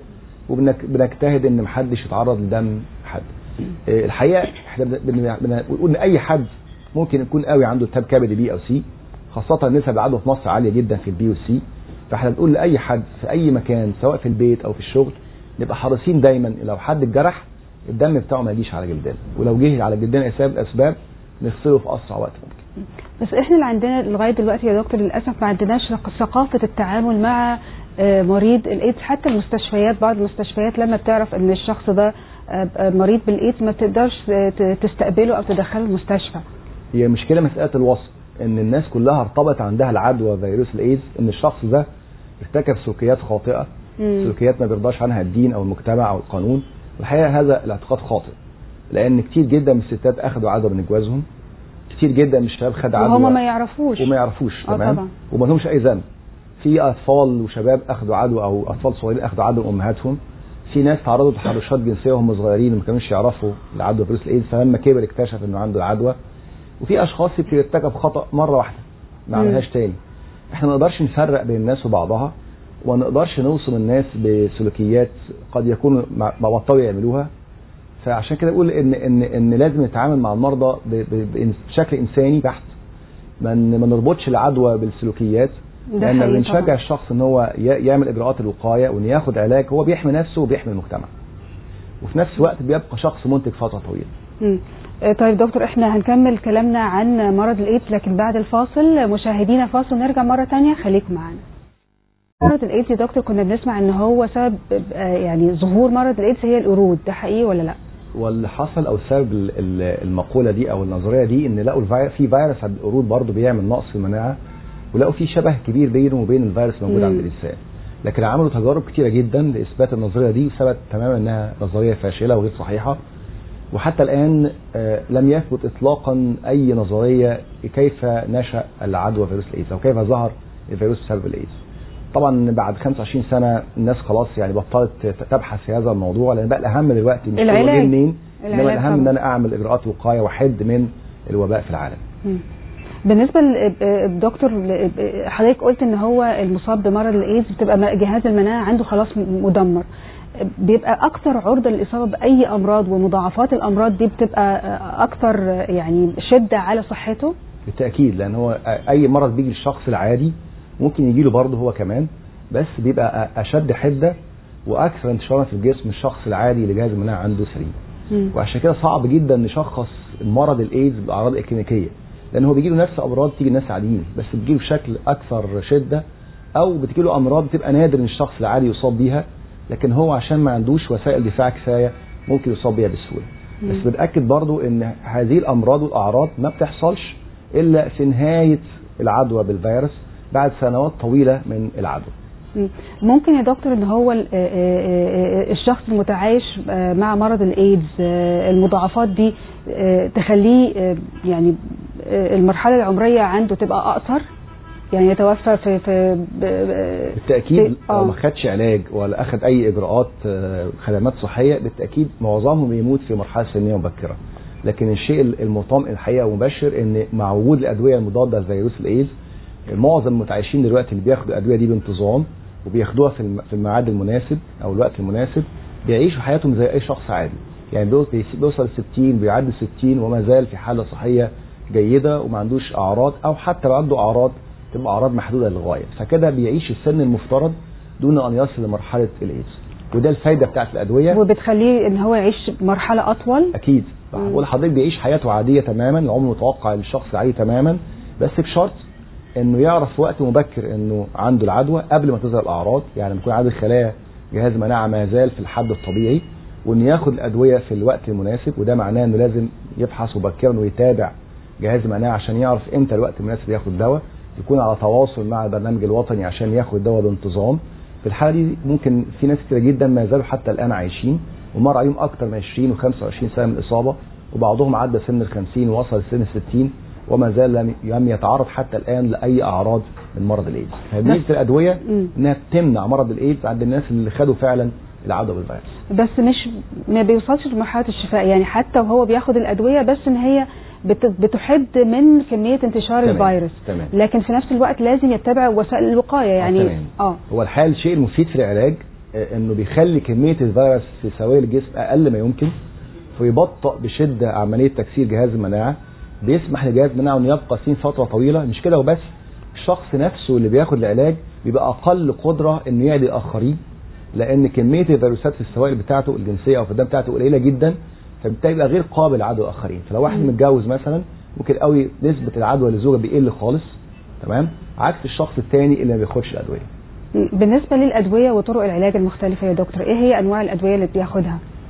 وبنجتهد ان محدش يتعرض لدم حد آه، الحقيقه احنا بن- بن- بن- بنقول ان اي حد ممكن يكون قوي عنده التهاب كبدي بي او سي خاصه نسب العدوى في مصر عاليه جدا في البي والسي فاحنا بنقول لاي حد في اي مكان سواء في البيت او في الشغل نبقى حريصين دايما لو حد اتجرح الدم بتاعه ما يجيش على جلدنا ولو جه على جلدنا اسباب الاسباب نغسله في اسرع وقت ممكن بس احنا اللي عندنا لغايه دلوقتي يا دكتور للاسف ما عندناش ثقافه التعامل مع آه، مريض الايدز حتى المستشفيات بعض المستشفيات لما بتعرف ان الشخص ده آه، مريض بالايدز ما تقدرش ت- تستقبله او تدخله المستشفى هي مشكله مساله الوصف ان الناس كلها ارتبط عندها العدوى فيروس الايدز ان الشخص ده ارتكب سلوكيات خاطئه مم. سلوكيات ما بيرضاش عنها الدين او المجتمع او القانون والحقيقه هذا الاعتقاد خاطئ لان كتير جدا من الستات اخذوا عدوى من جوازهم كتير جدا من الشباب خد عدوى وهم ما يعرفوش وما يعرفوش آه تمام طبعا. وما لهمش اي ذنب في اطفال وشباب اخذوا عدوى او اطفال صغيرين اخذوا عدوى من امهاتهم في ناس تعرضوا لتحرشات جنسيه وهم صغيرين وما كانوش يعرفوا العدوى فيروس الايدز فلما كبر اكتشف انه عنده العدوى وفي اشخاص بترتكب خطا مره واحده ما مم. عملهاش تاني احنا ما نقدرش نفرق بين الناس وبعضها وما نقدرش نوصم الناس بسلوكيات قد يكونوا ما ما بطلوا يعملوها فعشان كده بقول ان ان ان لازم نتعامل مع المرضى ب- ب- بشكل انساني بحت ما ن- ما نربطش العدوى بالسلوكيات ده لان حقيقي بنشجع طبعا. الشخص ان هو ي- يعمل اجراءات الوقايه وان ياخد علاج هو بيحمي نفسه وبيحمي المجتمع وفي نفس الوقت بيبقى شخص منتج فتره طويله مم. آه، طيب دكتور احنا هنكمل كلامنا عن مرض الايدز لكن بعد الفاصل مشاهدينا فاصل نرجع مرة تانية خليكم معانا مرض الايدز يا دكتور كنا بنسمع ان هو سبب آه، يعني ظهور مرض الايدز هي القرود ده حقيقي ولا لا واللي حصل او سبب ال- ال- المقوله دي او النظريه دي ان لقوا الفي... في فيروس عند القرود برضه بيعمل نقص في المناعه ولقوا في شبه كبير بينه وبين الفيروس موجود مم. عند الانسان لكن عملوا تجارب كتيره جدا لاثبات النظريه دي وثبت تماما انها نظريه فاشله وغير صحيحه وحتى الان آه، لم يثبت اطلاقا اي نظريه كيف نشا العدوى فيروس الايدز او كيف ظهر الفيروس بسبب الايدز طبعا بعد 25 سنه الناس خلاص يعني بطلت تبحث في هذا الموضوع لان بقى الاهم دلوقتي مش هو العلاج. جه منين انما العلاج الاهم ان طبعا. انا اعمل اجراءات وقايه واحد من الوباء في العالم مم. بالنسبه للدكتور حضرتك قلت ان هو المصاب بمرض الايدز بتبقى م- جهاز المناعه عنده خلاص م- مدمر بيبقى اكثر عرضه للاصابه باي امراض ومضاعفات الامراض دي بتبقى اكثر يعني شده على صحته بالتاكيد لان هو اي مرض بيجي للشخص العادي ممكن يجي له برضه هو كمان بس بيبقى اشد حده واكثر انتشارا في الجسم من الشخص العادي اللي جهاز المناعه عنده سليم مم. وعشان كده صعب جدا نشخص مرض الايدز باعراض اكلينيكيه لان هو بيجي له نفس امراض تيجي الناس عاديين بس بتجي له بشكل اكثر شده او بتجي له امراض بتبقى نادر ان الشخص العادي يصاب بيها لكن هو عشان ما عندوش وسائل دفاع كفايه ممكن يصاب بيها بسهوله بس بنأكد برضو ان هذه الامراض والاعراض ما بتحصلش الا في نهايه العدوى بالفيروس بعد سنوات طويله من العدوى مم. ممكن يا دكتور ان هو ال- آه، آه، آه، الشخص المتعايش آه، مع مرض الايدز آه، المضاعفات دي آه، تخليه آه، يعني آه، المرحله العمريه عنده تبقى اقصر يعني يتوفى في في ب- ب- بالتاكيد في- لو آه. ما خدش علاج ولا اخد اي اجراءات آه، خدمات صحيه بالتاكيد معظمهم بيموت في مرحله سنيه مبكره لكن الشيء المطمئن الحقيقه ومبشر ان مع وجود الادويه المضاده لفيروس الايدز معظم المتعايشين دلوقتي اللي بياخدوا الادويه دي بانتظام وبياخدوها في الم- في الميعاد المناسب او الوقت المناسب بيعيشوا حياتهم زي اي شخص عادي يعني بيو- بيس- بيوصل 60 بيعدي 60 وما زال في حاله صحيه جيده وما عندوش اعراض او حتى لو عنده اعراض تبقى اعراض محدوده للغايه فكده بيعيش السن المفترض دون ان يصل لمرحله الايدز وده الفايده بتاعت الادويه وبتخليه ان هو يعيش مرحله اطول اكيد مم. بقول لحضرتك بيعيش حياته عاديه تماما العمر متوقع للشخص العادي تماما بس بشرط انه يعرف في وقت مبكر انه عنده العدوى قبل ما تظهر الاعراض يعني لما يكون عدد خلايا جهاز المناعه ما زال في الحد الطبيعي وانه ياخد الادويه في الوقت المناسب وده معناه انه لازم يبحث مبكرا ويتابع جهاز المناعه عشان يعرف امتى الوقت المناسب ياخد الدواء يكون على تواصل مع البرنامج الوطني عشان ياخد الدواء بانتظام في الحاله دي ممكن في ناس كتير جدا ما زالوا حتى الان عايشين ومر عليهم اكتر من 20 و25 سنه من الاصابه وبعضهم عدى سن ال 50 ووصل سن ال 60 وما زال لم لم يتعرض حتى الان لاي اعراض من مرض الايدز فميزه الادويه مم. انها تمنع مرض الايدز عند الناس اللي خدوا فعلا العدوى بالفيروس بس مش ما بيوصلش لمرحله الشفاء يعني حتى وهو بياخد الادويه بس ان هي بت- بتحد من كميه انتشار تمام. الفيروس تمام. لكن في نفس الوقت لازم يتبع وسائل الوقايه يعني تمام. اه هو الحقيقه الشيء المفيد في العلاج آه، انه بيخلي كميه الفيروس في سوائل الجسم اقل ما يمكن فيبطئ بشده عمليه تكسير جهاز المناعه بيسمح لجهاز المناعه انه يبقى سنين فتره طويله مش كده وبس الشخص نفسه اللي بياخد العلاج بيبقى اقل قدره انه يعدي الاخرين لان كميه الفيروسات في السوائل بتاعته الجنسيه او في الدم بتاعته قليله جدا فبالتالي يبقى غير قابل لعدوى الاخرين فلو واحد مم. متجوز مثلا ممكن قوي نسبه العدوى للزوجه بيقل خالص تمام عكس الشخص الثاني اللي ما بياخدش الادويه بالنسبه للادويه وطرق العلاج المختلفه يا دكتور ايه هي انواع الادويه اللي بياخدها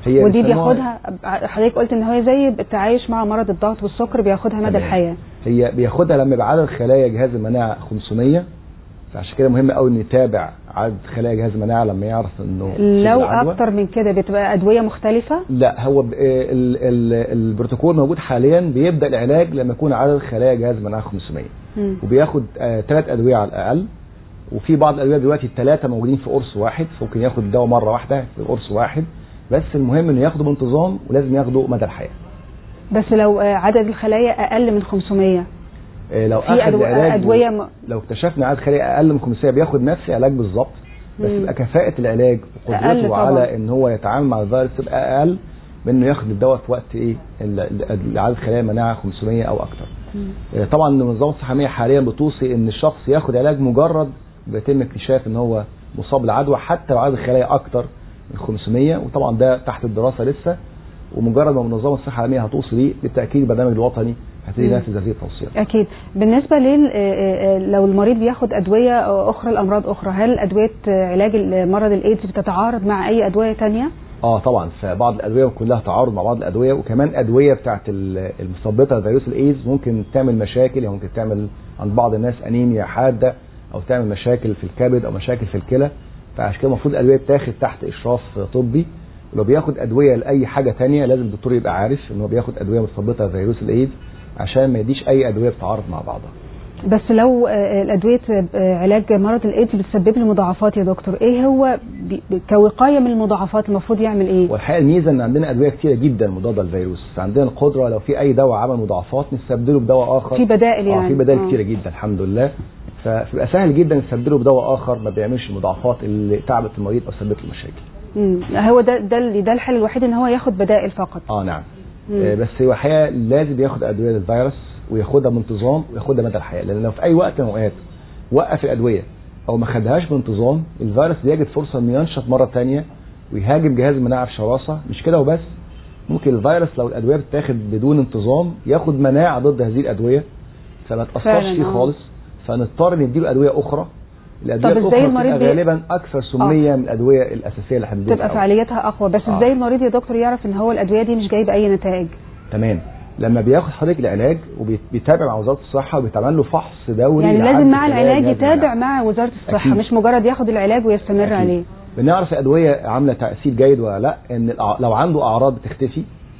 هي ودي بيسموها- بياخدها حضرتك قلت ان هو زي التعايش مع مرض الضغط والسكر بياخدها مدى تمام. الحياه هي بياخدها لما يبقى عدد خلايا جهاز المناعه 500 فعشان كده مهم قوي ان يتابع عدد خلايا جهاز المناعه لما يعرف انه في لو العدوى. اكتر من كده بتبقى ادويه مختلفه لا هو ب- ال- ال- البروتوكول موجود حاليا بيبدا العلاج لما يكون عدد خلايا جهاز المناعه 500 مم. وبياخد ثلاث ادويه على الاقل وفي بعض الادويه دلوقتي الثلاثه موجودين في قرص واحد ممكن ياخد الدواء مره واحده في قرص واحد بس المهم انه ياخده بانتظام ولازم ياخده مدى الحياه بس لو آه، عدد الخلايا اقل من 500 آه، لو في اخذ أدو- العلاج ادويه م... لو اكتشفنا عدد خلايا اقل من 500 بياخد نفس العلاج بالظبط بس مم. يبقى كفاءه العلاج أقل وقدرته طبعاً. على ان هو يتعامل مع الفيروس تبقى اقل من انه ياخد الدواء في وقت ايه ال- ال- عدد خلايا المناعه 500 او اكتر مم. آه، طبعا منظمه الصحه العالميه حاليا بتوصي ان الشخص ياخد علاج مجرد بيتم اكتشاف ان هو مصاب بالعدوى حتى لو عدد الخلايا اكتر من 500 وطبعا ده تحت الدراسه لسه ومجرد ما منظمه الصحه العالميه هتوصي ليه بالتاكيد البرنامج الوطني هتبتدي مم. ينفذ هذه التوصيات اكيد بالنسبه لل آه، آه، لو المريض بياخد ادويه اخرى لامراض اخرى هل ادويه آه، علاج مرض الايدز بتتعارض مع اي ادويه تانية اه طبعا فبعض الادويه بيكون لها تعارض مع بعض الادويه وكمان ادويه بتاعت ال- المثبطه لفيروس الايدز ممكن تعمل مشاكل يعني ممكن تعمل عند بعض الناس انيميا حاده او تعمل مشاكل في الكبد او مشاكل في الكلى فعشان كده المفروض الادويه بتاخد تحت اشراف طبي ولو بياخد ادويه لاي حاجه تانية لازم الدكتور يبقى عارف ان هو بياخد ادويه مثبطه لفيروس الايدز عشان ما يديش اي ادويه بتتعارض مع بعضها بس لو آه، الادويه آه، علاج مرض الايدز بتسبب له مضاعفات يا دكتور ايه هو بي- بي- كوقايه من المضاعفات المفروض يعمل ايه والحقيقه الميزه ان عندنا ادويه كتيره جدا مضاده للفيروس عندنا القدره لو في اي دواء عمل مضاعفات نستبدله بدواء اخر في بدائل اه يعني في بدائل آه. كتيره جدا الحمد لله فبيبقى سهل جدا نستبدله بدواء اخر ما بيعملش المضاعفات اللي تعبت المريض او سببت له مشاكل مم. هو ده ده ال- ده الحل الوحيد ان هو ياخد بدائل فقط اه نعم مم. آه بس هو الحقيقه لازم ياخد ادويه للفيروس وياخدها بانتظام وياخدها مدى الحياه لان لو في اي وقت من الاوقات وقف الادويه او ما خدهاش بانتظام الفيروس بيجد فرصه انه ينشط مره ثانيه ويهاجم جهاز المناعه بشراسه مش كده وبس ممكن الفيروس لو الادويه بتتاخد بدون انتظام ياخد مناعه ضد هذه الادويه فما تاثرش فعلاً، فيه آه. خالص فنضطر نديله ادويه اخرى الادويه طب إزاي الاخرى المريض بتبقى بي- غالبا اكثر سميه من الادويه الاساسيه اللي احنا بنديها تبقى في الأول. فعاليتها اقوى بس آه. ازاي المريض يا دكتور يعرف ان هو الادويه دي مش جايبه اي نتائج تمام لما بياخد حضرتك العلاج وبيتابع مع وزاره الصحه وبيتعمل له فحص دوري يعني لعدد لازم مع خلايا العلاج جهاز يتابع المناعة. مع وزاره الصحه أكيد. مش مجرد ياخد العلاج ويستمر أكيد. عليه بنعرف الادويه عامله تاثير جيد ولا لا ان الأع- لو عنده اعراض بتختفي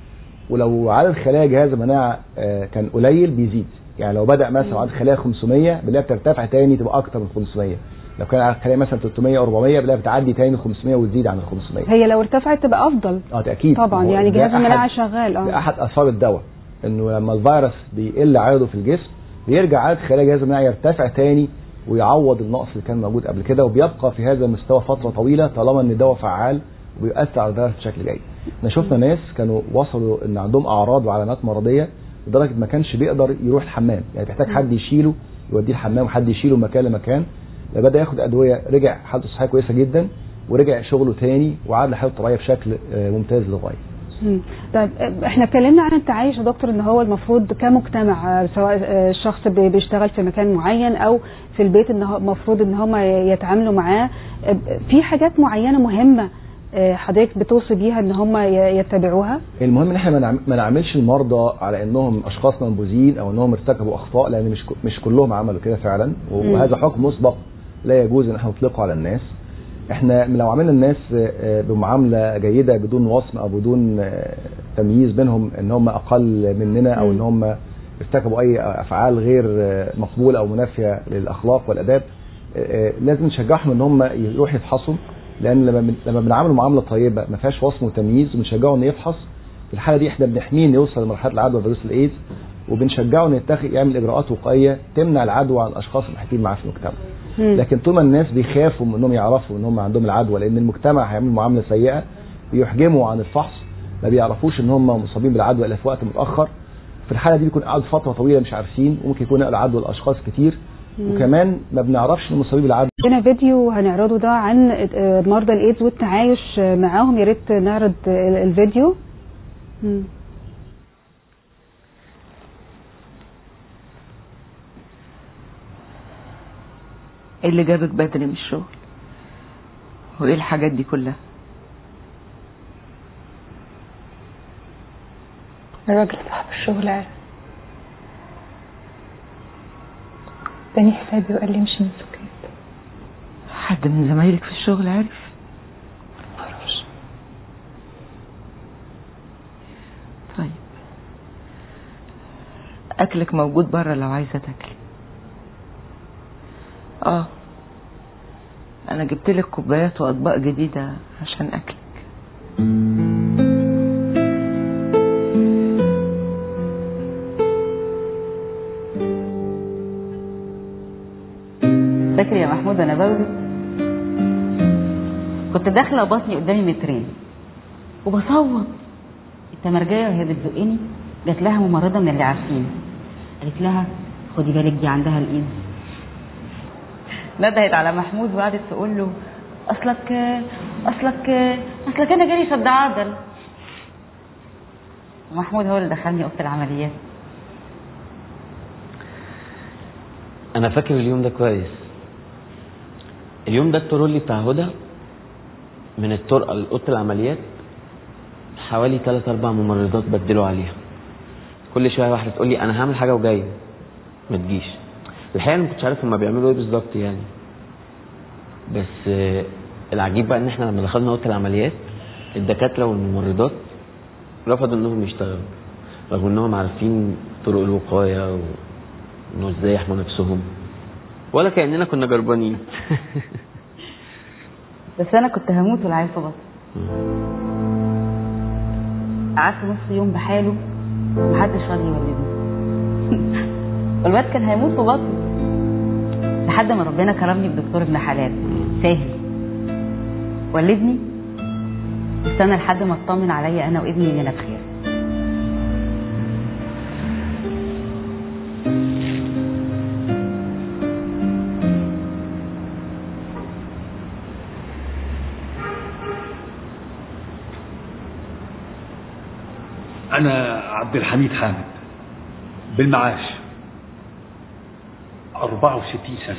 ولو عدد خلايا جهاز المناعه آه، كان قليل بيزيد يعني لو بدا مثلا عدد خلايا 500 بنلاقيها بترتفع تاني تبقى اكتر من 500 لو كان عدد خلايا مثلا 300 400 بنلاقيها بتعدي تاني 500 وتزيد عن ال 500 هي لو ارتفعت تبقى افضل اه تاكيد طبعا هو يعني ده جهاز أحد- المناعه شغال ده اه احد اثار الدواء انه لما الفيروس بيقل عدده في الجسم بيرجع عدد خلايا جهاز المناعه يرتفع تاني ويعوض النقص اللي كان موجود قبل كده وبيبقى في هذا المستوى فتره طويله طالما ان الدواء فعال وبيؤثر على الفيروس بشكل جيد. احنا شفنا ناس كانوا وصلوا ان عندهم اعراض وعلامات مرضيه لدرجه ما كانش بيقدر يروح الحمام، يعني بيحتاج حد يشيله يوديه الحمام وحد يشيله من مكان لمكان. بدا ياخد ادويه رجع حالته الصحيه كويسه جدا ورجع شغله تاني وعاد لحالته الطبيعيه بشكل آه، ممتاز للغايه. مم. طيب آه، احنا اتكلمنا عن التعايش يا دكتور ان هو المفروض كمجتمع آه، سواء آه، الشخص بي- بيشتغل في مكان معين او في البيت ان هو المفروض ان هم يتعاملوا معاه آه، في حاجات معينه مهمه آه، حضرتك بتوصي بيها ان هم ي- يتبعوها المهم ان احنا ما نعم- ما نعملش المرضى على انهم اشخاص منبوذين او انهم ارتكبوا اخطاء لان مش ك- مش كلهم عملوا كده فعلا وهذا حكم مسبق لا يجوز ان احنا نطلقه على الناس احنا لو عملنا الناس آه، آه، بمعامله جيده بدون وصم او بدون آه، تمييز بينهم ان هم اقل مننا او مم. ان هم ارتكبوا اي افعال غير آه، مقبوله او منافيه للاخلاق والاداب آه، آه، لازم نشجعهم ان هم يروحوا يفحصوا لان لما بن- لما بنعامله معامله طيبه ما فيهاش وصم وتمييز وبنشجعه انه يفحص في الحاله دي احنا بنحميه انه يوصل لمرحله العدوى فيروس الايدز وبنشجعه انه يتخذ يعمل اجراءات وقائيه تمنع العدوى عن الاشخاص المحيطين معاه في المجتمع. مم. لكن طول ما الناس بيخافوا من انهم يعرفوا ان هم عندهم العدوى لان المجتمع هيعمل معامله سيئه بيحجموا عن الفحص ما بيعرفوش ان هم مصابين بالعدوى الا في وقت متاخر في الحاله دي بيكون قاعد فتره طويله مش عارفين وممكن يكون نقل عدوى لاشخاص كتير وكمان ما بنعرفش ان مصابين بالعدوى عندنا فيديو هنعرضه ده عن آه، مرضى الايدز والتعايش آه، معاهم يا ريت نعرض آه، الفيديو مم. ايه اللي جابك بدري من الشغل وايه الحاجات دي كلها الراجل صاحب الشغل عارف اداني حسابي وقال لي امشي من سكات حد من زمايلك في الشغل عارف معرفش طيب اكلك موجود بره لو عايزه تاكلي اه انا جبت لك كوبايات واطباق جديده عشان اكلك فاكر يا محمود انا بولد كنت داخله بطني قدامي مترين وبصوت التمرجيه وهي بتزقني جات لها ممرضه من اللي عارفين قالت لها خدي بالك دي عندها الايد ندهت على محمود وقعدت تقول له اصلك اصلك اصلك انا جالي شد عضل ومحمود هو اللي دخلني اوضه العمليات انا فاكر اليوم ده كويس اليوم ده الترولي بتاع هدى من الطرقه لاوضه العمليات حوالي 3 4 ممرضات بدلوا عليها كل شويه واحده تقول لي انا هعمل حاجه وجاي ما تجيش الحقيقه انا ما كنتش عارف هما بيعملوا ايه بالظبط يعني بس آه، العجيب بقى ان احنا لما دخلنا اوضه العمليات الدكاتره والممرضات رفضوا انهم يشتغلوا رغم انهم عارفين طرق الوقايه و... انه ازاي يحموا نفسهم ولا كاننا كنا جربانين بس انا كنت هموت والعيل في بطني قعدت نص يوم بحاله محدش راضي يولدني والواد كان هيموت في بطني لحد ما ربنا كرمني بدكتور ابن حلال ساهل ولدني استنى لحد ما اطمن عليا انا وابني اننا بخير أنا عبد الحميد حامد بالمعاش 64 سنة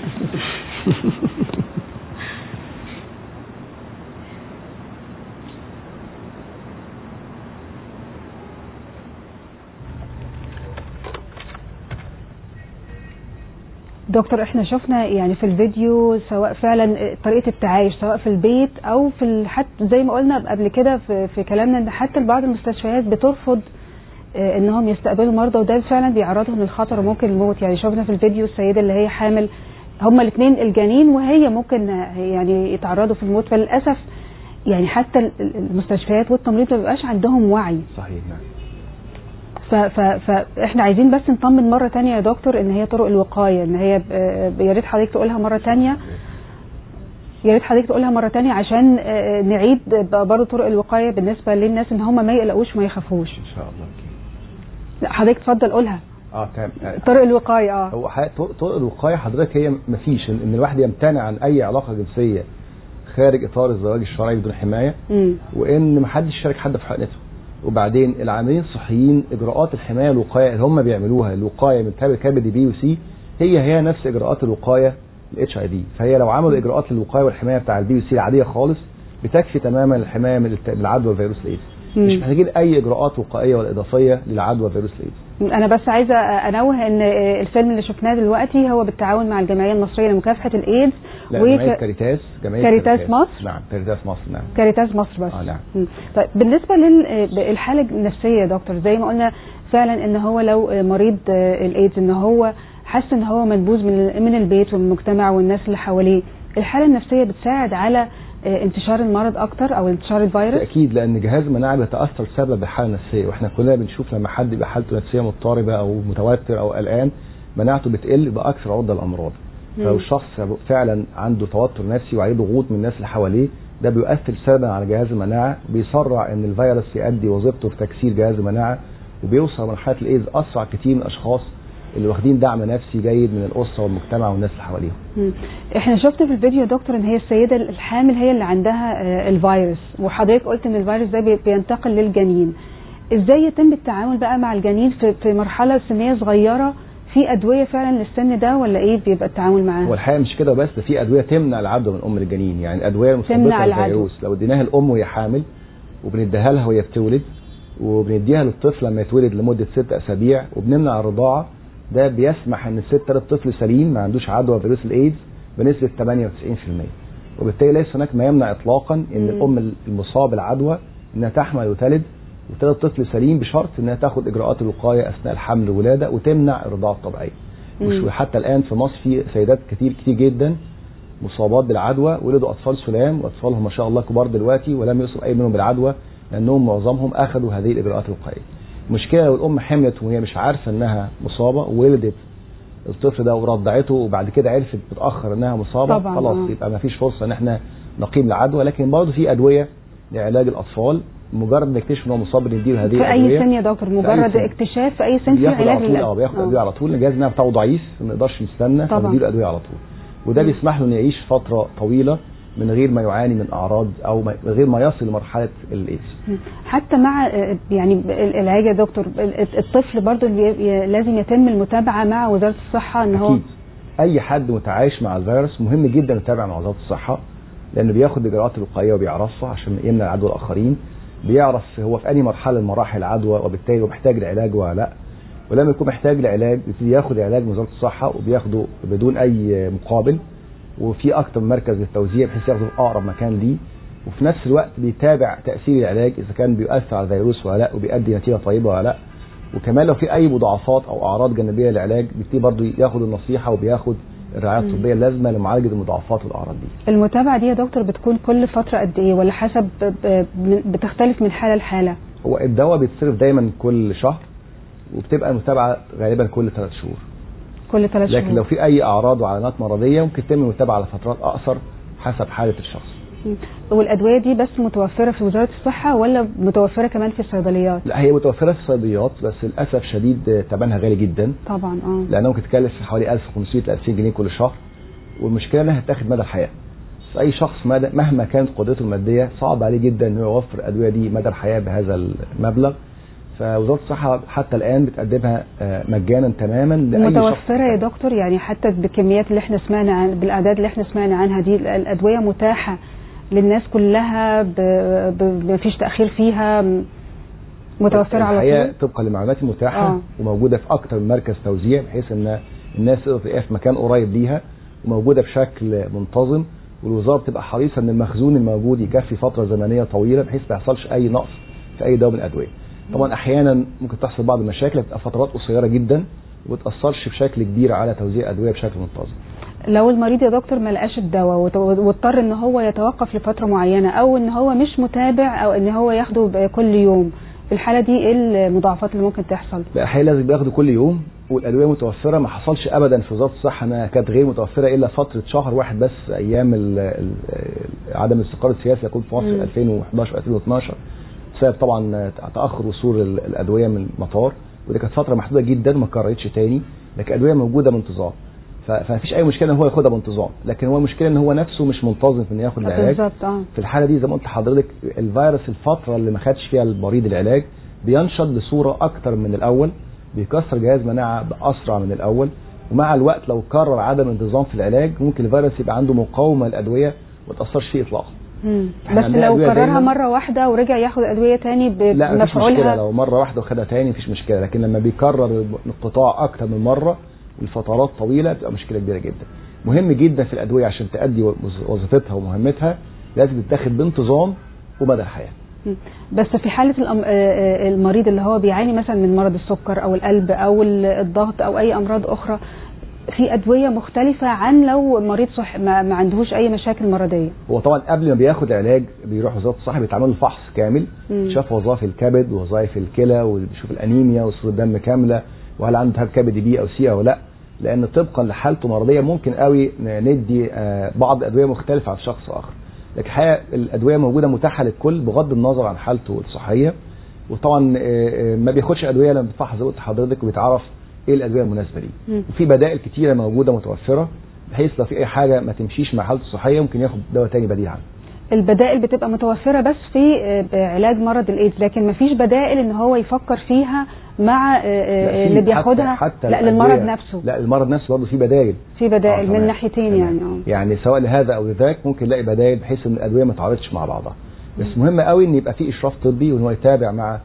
دكتور احنا شفنا يعني في الفيديو سواء فعلا طريقه التعايش سواء في البيت او في ال- حتى زي ما قلنا قبل كده في, في كلامنا ان حتى بعض المستشفيات بترفض آه، انهم يستقبلوا المرضى وده فعلا بيعرضهم للخطر وممكن الموت يعني شفنا في الفيديو السيده اللي هي حامل هما الاثنين الجنين وهي ممكن آه، يعني يتعرضوا في الموت فللاسف يعني حتى ال- ال- المستشفيات والتمريض ما بيبقاش عندهم وعي صحيح نعم ف- ف- فاحنا عايزين بس نطمن مره تانية يا دكتور ان هي طرق الوقايه ان هي ب- يا ريت حضرتك تقولها مره تانية يا ريت حضرتك تقولها مره تانية عشان آه، نعيد برضه طرق الوقايه بالنسبه للناس ان هم ما يقلقوش وما يخافوش ان شاء الله أكيد. لا حضرتك اتفضل قولها اه تمام آه، طرق الوقايه اه هو حقيقة طرق طرق الوقايه حضرتك هي مفيش ان إن الواحد يمتنع عن اي علاقه جنسيه خارج اطار الزواج الشرعي بدون حمايه امم وان محدش يشارك حد في حقنته وبعدين العاملين الصحيين اجراءات الحمايه الوقايه اللي هم بيعملوها الوقايه من تابع كبد بي وسي هي هي نفس اجراءات الوقايه الاتش اي في فهي لو عملوا اجراءات الوقايه والحمايه بتاع البي وسي العاديه خالص بتكفي تماما الحمايه من الت- من العدوى فيروس الايدز مم. مش محتاجين اي اجراءات وقائيه ولا اضافيه للعدوى فيروس الايدز انا بس عايزه انوه ان آه، الفيلم اللي شفناه دلوقتي هو بالتعاون مع الجمعيه المصريه لمكافحه الايدز لا وك- جمعيه كاريتاس جمعيه كاريتاس مصر؟ نعم كاريتاس مصر نعم كاريتاس مصر بس آه، نعم. مم. طيب بالنسبه للحاله النفسيه يا دكتور زي ما قلنا فعلا ان هو لو مريض آه، الايدز ان هو حاسس ان هو منبوذ من من البيت ومن المجتمع والناس اللي حواليه الحاله النفسيه بتساعد على آه، انتشار المرض اكتر او انتشار الفيروس بالتاكيد لان جهاز المناعه بيتاثر بسبب الحاله النفسيه واحنا كلنا بنشوف لما حد يبقى حالته نفسيه مضطربه او متوتر او قلقان مناعته بتقل يبقى اكثر عرضه للامراض مم. فلو الشخص فعلا عنده توتر نفسي وعليه ضغوط من الناس اللي حواليه ده بيؤثر سلبا على جهاز المناعه بيسرع ان الفيروس يؤدي وظيفته في تكسير جهاز المناعه وبيوصل مرحله الايدز اسرع كتير من الاشخاص اللي واخدين دعم نفسي جيد من الاسره والمجتمع والناس اللي حواليهم مم. احنا شفنا في الفيديو يا دكتور ان هي السيده الحامل هي اللي عندها آه، الفيروس وحضرتك قلت ان الفيروس ده بي- بينتقل للجنين ازاي يتم التعامل بقى مع الجنين في في مرحله سنيه صغيره في ادويه فعلا للسن ده ولا ايه بيبقى التعامل هو معاه الحقيقه مش كده بس ده في ادويه تمنع العدوى من ام للجنين يعني ادويه تمنع مثبطه العدوى. للفيروس لو اديناها الام وهي حامل وبنديها لها وهي بتولد وبنديها للطفل لما يتولد لمده ست اسابيع وبنمنع الرضاعه ده بيسمح ان الست تلد طفل سليم ما عندوش عدوى فيروس الايدز بنسبه 98% وبالتالي ليس هناك ما يمنع اطلاقا ان الام المصابه بالعدوى انها تحمل وتلد وتلد طفل سليم بشرط انها تاخد اجراءات الوقايه اثناء الحمل والولاده وتمنع الرضاعه الطبيعيه. مش وحتى الان في مصر في سيدات كتير كتير جدا مصابات بالعدوى ولدوا اطفال سلام واطفالهم ما شاء الله كبار دلوقتي ولم يصب اي منهم بالعدوى لانهم معظمهم اخذوا هذه الاجراءات الوقائيه. المشكله لو الام حملت وهي مش عارفه انها مصابه وولدت الطفل ده ورضعته وبعد كده عرفت متاخر انها مصابه طبعاً، خلاص آه. يبقى ما فيش فرصه ان احنا نقيم العدوى لكن برضه في ادويه لعلاج الاطفال مجرد ما يكتشف ان هو مصاب بنديله هذه في الادويه اي سن يا دكتور أي مجرد سن. اكتشاف في اي سن في بياخد علاج على طول لل- اه بياخد آه. ادويه على طول الجهاز المناعي بتاعه ضعيف ما نقدرش نستنى طبعاً. فبنديله ادويه على طول وده بيسمح له انه يعيش فتره طويله من غير ما يعاني من اعراض او ما- من غير ما يصل لمرحله الايدز حتى مع آه، يعني ب- العلاج يا دكتور ال- الطفل برضو اللي بي- لازم يتم المتابعه مع وزاره الصحه ان هو اكيد اي حد متعايش مع الفيروس مهم جدا يتابع مع وزاره الصحه لانه بياخد اجراءات الوقائيه وبيعرفها عشان يمنع العدوى الاخرين بيعرف هو في انهي مرحله من مراحل العدوى وبالتالي هو محتاج لعلاج ولا لا ولما يكون محتاج لعلاج يبتدي ياخد علاج من وزاره الصحه وبياخده بدون اي مقابل وفي اكتر من مركز للتوزيع بحيث ياخده في اقرب مكان ليه وفي نفس الوقت بيتابع تاثير العلاج اذا كان بيؤثر على الفيروس ولا لا وبيؤدي نتيجه طيبه ولا لا وكمان لو في اي مضاعفات او اعراض جانبيه للعلاج بيبتدي برضه ياخد النصيحه وبياخد الرعايه الطبيه اللازمه لمعالجه المضاعفات والاعراض دي المتابعه دي يا دكتور بتكون كل فتره قد ايه ولا حسب ب- ب- بتختلف من حاله لحاله هو الدواء بيتصرف دايما كل شهر وبتبقى المتابعه غالبا كل ثلاث شهور كل ثلاث شهور لكن لو في اي اعراض وعلامات مرضيه ممكن تتم المتابعه على فترات اقصر حسب حاله الشخص مم. والادويه دي بس متوفره في وزاره الصحه ولا متوفره كمان في الصيدليات لا هي متوفره في الصيدليات بس للاسف شديد ثمنها غالي جدا طبعا اه لانها ممكن تكلف حوالي 1500 ل 2000 جنيه كل شهر والمشكله انها تاخد مدى الحياه اي شخص مدى مهما كانت قدرته الماديه صعب عليه جدا انه يوفر الادويه دي مدى الحياه بهذا المبلغ فوزاره الصحه حتى الان بتقدمها آه، مجانا تماما لاي شخص متوفره يا دكتور يعني حتى بالكميات اللي احنا سمعنا عن بالاعداد اللي احنا سمعنا عنها دي الادويه متاحه للناس كلها ب- ب- مفيش تاخير فيها م- متوفره على الحقيقه طول طبقا للمعلومات المتاحه آه. وموجوده في اكتر من مركز توزيع بحيث ان الناس تقدر تلاقيها في مكان قريب ليها وموجوده بشكل منتظم والوزاره بتبقى حريصه ان المخزون الموجود يكفي فتره زمنيه طويله بحيث ما يحصلش اي نقص في اي دواء من الادويه. طبعا احيانا ممكن تحصل بعض المشاكل بتبقى فترات قصيره جدا وما تاثرش بشكل كبير على توزيع الادويه بشكل منتظم. لو المريض يا دكتور ما لقاش الدواء وت- واضطر ان هو يتوقف لفتره معينه او ان هو مش متابع او ان هو ياخده ب- كل يوم في الحاله دي ايه المضاعفات اللي ممكن تحصل لا الحقيقه لازم بياخدوا كل يوم والادويه متوفره ما حصلش ابدا في وزاره الصحه انها كانت غير متوفره الا فتره شهر واحد بس ايام ال ال عدم الاستقرار السياسي يكون في مصر مم. 2011 2012 بسبب طبعا تاخر وصول ال- الادويه من المطار ودي كانت فتره محدوده جدا ما كررتش تاني لكن الادويه موجوده بانتظام ف- فمفيش اي مشكله ان هو ياخدها بانتظام لكن هو المشكله ان هو نفسه مش منتظم في انه ياخد العلاج بالظبط اه في الحاله دي زي ما قلت لحضرتك الفيروس الفتره اللي ما خدش فيها المريض العلاج بينشط بصوره اكتر من الاول بيكسر جهاز مناعه باسرع من الاول ومع الوقت لو كرر عدم انتظام في العلاج ممكن الفيروس يبقى عنده مقاومه للادويه وما تاثرش فيه اطلاقا مم. إحنا بس عندنا لو أدوية كررها دايماً- مره واحده ورجع ياخد ادويه تاني ب- لا مفيش مشكله بمفعولها لو مره واحده وخدها تاني مفيش مشكله لكن لما بيكرر القطاع اكتر من مره لفترات طويله بتبقى مشكله كبيره جدا مهم جدا في الادويه عشان تؤدي وظ- وظيفتها ومهمتها لازم تتاخد بانتظام ومدى الحياه مم. بس في حاله الأم... آه، آه، المريض اللي هو بيعاني مثلا من مرض السكر او القلب او ال- الضغط او اي امراض اخرى في ادويه مختلفه عن لو مريض صح ما, ما عندهوش اي مشاكل مرضيه هو طبعا قبل ما بياخد علاج بيروح وزاره الصحه بيتعمل له فحص كامل مم. شاف وظائف الكبد ووظائف الكلى وبيشوف الانيميا وصوره الدم كامله وهل عنده التهاب كبدي بي او سي او لا لان طبقا لحالته المرضيه ممكن قوي ن- ندي آه، بعض الادويه مختلفه عن شخص اخر لكن الحقيقه الادويه موجوده متاحه للكل بغض النظر عن حالته الصحيه وطبعا آه، آه، ما بياخدش ادويه لما بيتفحص زي ما قلت لحضرتك وبيتعرف ايه الادويه المناسبه ليه مم. وفي بدائل كتيره موجوده متوفره بحيث لو في اي حاجه ما تمشيش مع حالته الصحيه ممكن ياخد دواء تاني بديل عنه البدائل بتبقى متوفره بس في آه، علاج مرض الايدز لكن ما فيش بدائل ان هو يفكر فيها مع آه، آه، لا، في اللي حتى- بياخدها حتى لا الأدوية- للمرض نفسه لا المرض نفسه برضه في بدائل في بدائل آه، من تمام. ناحيتين تمام. يعني اه يعني سواء لهذا او لذاك ممكن نلاقي بدائل بحيث ان الادويه ما تعارضش مع بعضها بس مهم قوي ان يبقى في اشراف طبي وان هو يتابع مع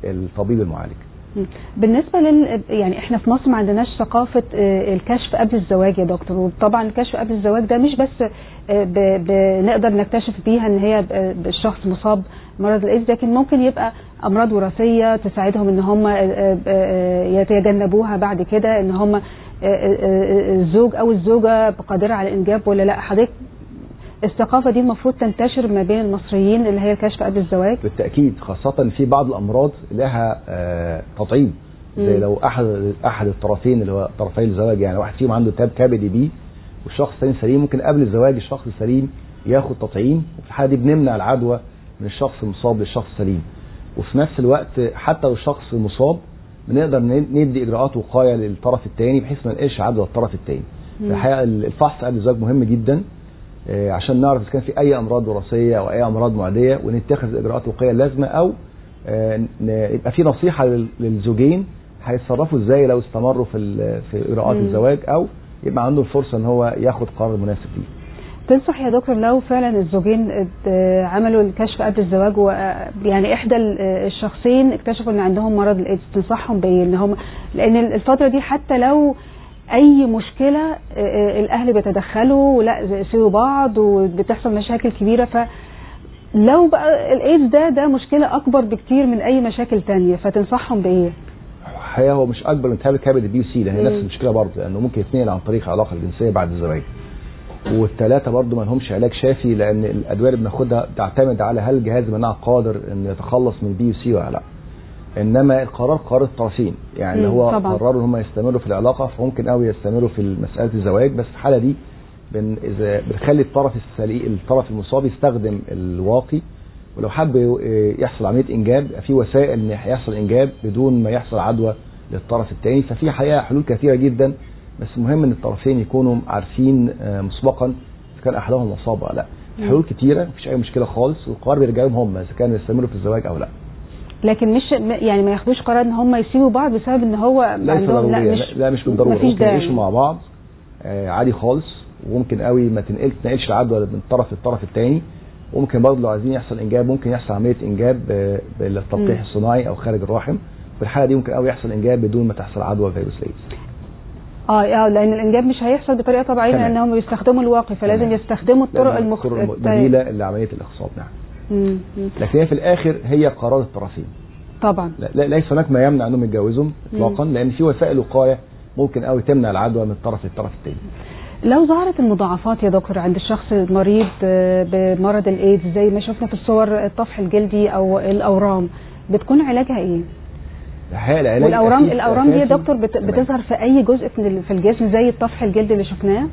الطبيب المعالج مم. بالنسبه لل يعني احنا في مصر ما عندناش ثقافه آه، الكشف قبل الزواج يا دكتور وطبعا الكشف قبل الزواج ده مش بس آه، ب- بنقدر نكتشف بيها ان هي ب- الشخص مصاب مرض الايدز لكن ممكن يبقى امراض وراثيه تساعدهم ان هم آه، آه، آه، يتجنبوها بعد كده ان هم آه، آه، آه، الزوج او الزوجه قادره على الانجاب ولا لا حضرتك الثقافه دي المفروض تنتشر ما بين المصريين اللي هي الكشف قبل الزواج بالتاكيد خاصه في بعض الامراض لها آه، تطعيم زي مم. لو احد احد الطرفين اللي هو طرفي الزواج يعني واحد فيهم عنده تاب كبدي بي والشخص الثاني سليم ممكن قبل الزواج الشخص السليم ياخد تطعيم وفي الحاله دي بنمنع العدوى من الشخص المصاب للشخص السليم وفي نفس الوقت حتى لو الشخص مصاب بنقدر ن- ندي اجراءات وقايه للطرف الثاني بحيث ما ننقلش عدوى الطرف الثاني الحقيقه الفحص قبل الزواج مهم جدا آه، عشان نعرف اذا كان في اي امراض وراثيه او اي امراض معديه ونتخذ الاجراءات الوقائيه اللازمه او آه، ن- يبقى في نصيحه لل- للزوجين هيتصرفوا ازاي لو استمروا في ال- في اجراءات مم. الزواج او يبقى عنده الفرصه ان هو ياخد قرار مناسب ليه تنصح يا دكتور لو فعلا الزوجين ات- عملوا الكشف قبل الزواج و يعني احدى ال- الشخصين اكتشفوا ان عندهم مرض الايدز تنصحهم بايه ان هم لان الفتره دي حتى لو اي مشكله اه، اه، الاهل بيتدخلوا ولا سيبوا بعض وبتحصل مشاكل كبيره ف لو بقى الايدز ده ده مشكله اكبر بكتير من اي مشاكل تانية فتنصحهم بايه الحقيقه هو مش اكبر من التهاب الكبد البي سي لان هي مم. نفس المشكله برضه لانه ممكن يتنقل عن طريق العلاقه الجنسيه بعد الزواج والثلاثه برضه ما لهمش علاج شافي لان الادويه اللي بناخدها تعتمد على هل جهاز المناعه قادر انه يتخلص من البي سي ولا لا انما القرار قرار الطرفين يعني مم، اللي هو طبعاً. قرروا ان هم يستمروا في العلاقه فممكن قوي يستمروا في مساله الزواج بس في الحاله دي بن اذا بنخلي الطرف السليم الطرف المصاب يستخدم الواقي ولو حب ي- يحصل عمليه انجاب يبقى في وسائل ان يحصل انجاب بدون ما يحصل عدوى للطرف الثاني ففي حقيقه حلول كثيره جدا بس مهم ان الطرفين يكونوا عارفين آه، مسبقا اذا كان احدهم مصاب ولا لا حلول كتيره مفيش اي مشكله خالص والقرار بيرجع لهم هم اذا كانوا يستمروا في الزواج او لا لكن مش يعني ما ياخدوش قرار ان هم يسيبوا بعض بسبب ان هو ليس عندهم ضروريا لا, لا مش بالضروره مفيش ممكن داعي. يعيشوا مع بعض آه عادي خالص وممكن قوي ما تنقلش تنقلش العدوى من طرف للطرف الثاني وممكن برضه لو عايزين يحصل انجاب ممكن يحصل عمليه انجاب آه، بالتلقيح مم. الصناعي او خارج الرحم في الحاله دي ممكن قوي يحصل انجاب بدون ما تحصل عدوى فيروس الايدز اه اه لان الانجاب مش هيحصل بطريقه طبيعيه تمام. لانهم بيستخدموا الواقي فلازم تمام. يستخدموا الطرق المخ... الطرق البديله لعمليه الاخصاب نعم مم، مم. لكن هي في الاخر هي قرار الطرفين طبعا لا لا- ليس هناك ما يمنع انهم يتجوزوا اطلاقا لان في وسائل وقايه ممكن قوي تمنع العدوى من طرف للطرف الثاني لو ظهرت المضاعفات يا دكتور عند الشخص المريض آه، بمرض الايدز زي ما شفنا في الصور الطفح الجلدي او الاورام بتكون علاجها ايه؟ الحقيقه العلاج والاورام أكيد الاورام دي يا أساسي. دكتور بت... تمام. بتظهر في اي جزء في ال- في الجسم زي الطفح الجلدي اللي شفناه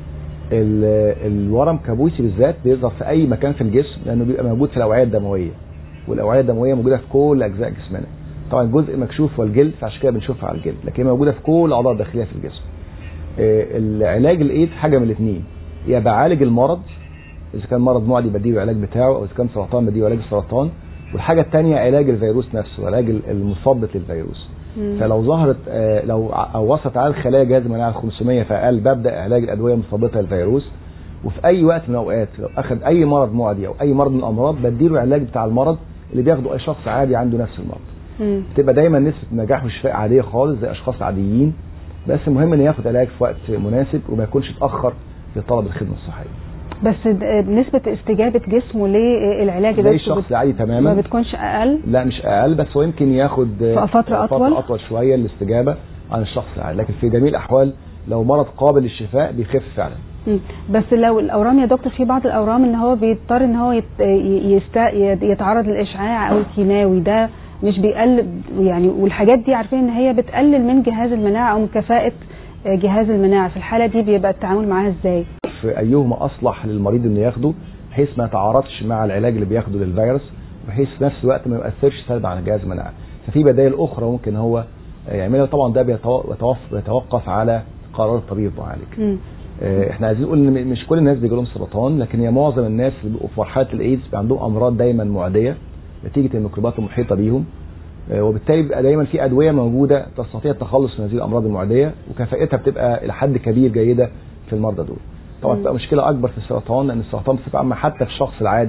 ال- الورم كابوسي بالذات بيظهر في اي مكان في الجسم لانه بيبقى موجود في الاوعيه الدمويه والاوعيه الدمويه موجوده في كل اجزاء جسمنا طبعا الجزء مكشوف هو الجلد فعشان كده بنشوفها على الجلد لكن هي موجوده في كل الاعضاء الداخليه في الجسم آه، العلاج الايدز حاجه من الاثنين يا بعالج المرض اذا كان مرض معدي بديله العلاج بتاعه او اذا كان سرطان بديله علاج السرطان والحاجه الثانيه علاج الفيروس نفسه علاج ال- المثبط للفيروس فلو ظهرت آه، لو ع- او وصلت على الخلايا جهاز المناعه ال 500 فاقل ببدا علاج الادويه المثبطه للفيروس وفي اي وقت من الاوقات لو اخذ اي مرض معدي او اي مرض من الامراض بديله العلاج بتاع المرض اللي بياخده اي شخص عادي عنده نفس المرض مم. تبقى دايما نسبه نجاح وشفاء عاديه خالص زي اشخاص عاديين بس المهم ان ياخد علاج في وقت مناسب وما يكونش اتاخر لطلب الخدمه الصحيه بس د- نسبه استجابه جسمه للعلاج ده زي بت- الشخص العادي ما تماما بتكونش اقل لا مش اقل بس هو يمكن ياخد ف- فترة أطول؟ فتره اطول شويه الاستجابه عن الشخص العادي لكن في جميع الاحوال لو مرض قابل للشفاء بيخف فعلا مم. بس لو الاورام يا دكتور في بعض الاورام ان هو بيضطر ان هو يت- ي- يست... يتعرض للاشعاع او الكيماوي ده مش بيقلل يعني والحاجات دي عارفين ان هي بتقلل من جهاز المناعه او من كفاءه آه، جهاز المناعه في الحاله دي بيبقى التعامل معاها ازاي؟ في ايهما اصلح للمريض انه ياخده بحيث ما يتعارضش مع العلاج اللي بياخده للفيروس بحيث في نفس الوقت ما يؤثرش سلبا على جهاز المناعه ففي بدائل اخرى ممكن هو يعملها طبعا ده بيتو- بيتوف- بيتوقف على قرار الطبيب المعالج مم. آه، احنا عايزين نقول ان مش كل الناس بيجي لهم سرطان لكن هي معظم الناس اللي بيبقوا في مرحله الايدز بيبقى عندهم امراض دايما معديه نتيجه الميكروبات المحيطه بيهم آه، وبالتالي بيبقى دايما في ادويه موجوده تستطيع التخلص من هذه الامراض المعديه وكفاءتها بتبقى الى حد كبير جيده في المرضى دول. طبعا بتبقى مشكله اكبر في السرطان لان السرطان بصفه عامه حتى في الشخص العادي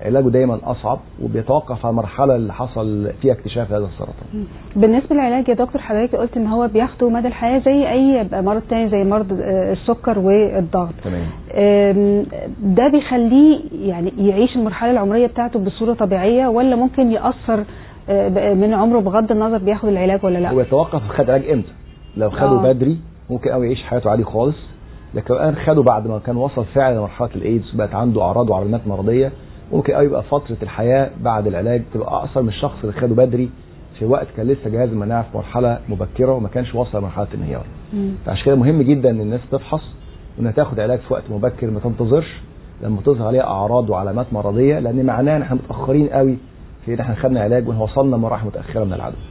علاجه دايما اصعب وبيتوقف على المرحله اللي حصل فيها اكتشاف هذا السرطان بالنسبه للعلاج يا دكتور حضرتك قلت ان هو بياخده مدى الحياه زي اي مرض تاني زي مرض آه، السكر والضغط تمام آم، ده بيخليه يعني يعيش المرحله العمريه بتاعته بصوره طبيعيه ولا ممكن ياثر آه، ب- من عمره بغض النظر بياخد العلاج ولا هو لا يتوقف خد علاج امتى لو خده آه. بدري ممكن قوي يعيش حياته عادي خالص لكن لو كان خده بعد ما كان وصل فعلا لمرحله الايدز وبقت عنده اعراض وعلامات مرضيه ممكن قوي يبقى فتره الحياه بعد العلاج تبقى اقصر من الشخص اللي خده بدري في وقت كان لسه جهاز المناعه في مرحله مبكره وما كانش وصل لمرحله الانهيار مم. فعشان كده مهم جدا ان الناس تفحص وانها تاخد علاج في وقت مبكر ما تنتظرش لما تظهر عليها اعراض وعلامات مرضيه لان معناه ان احنا متاخرين قوي في ان احنا خدنا علاج وصلنا مراحل متاخره من العدوى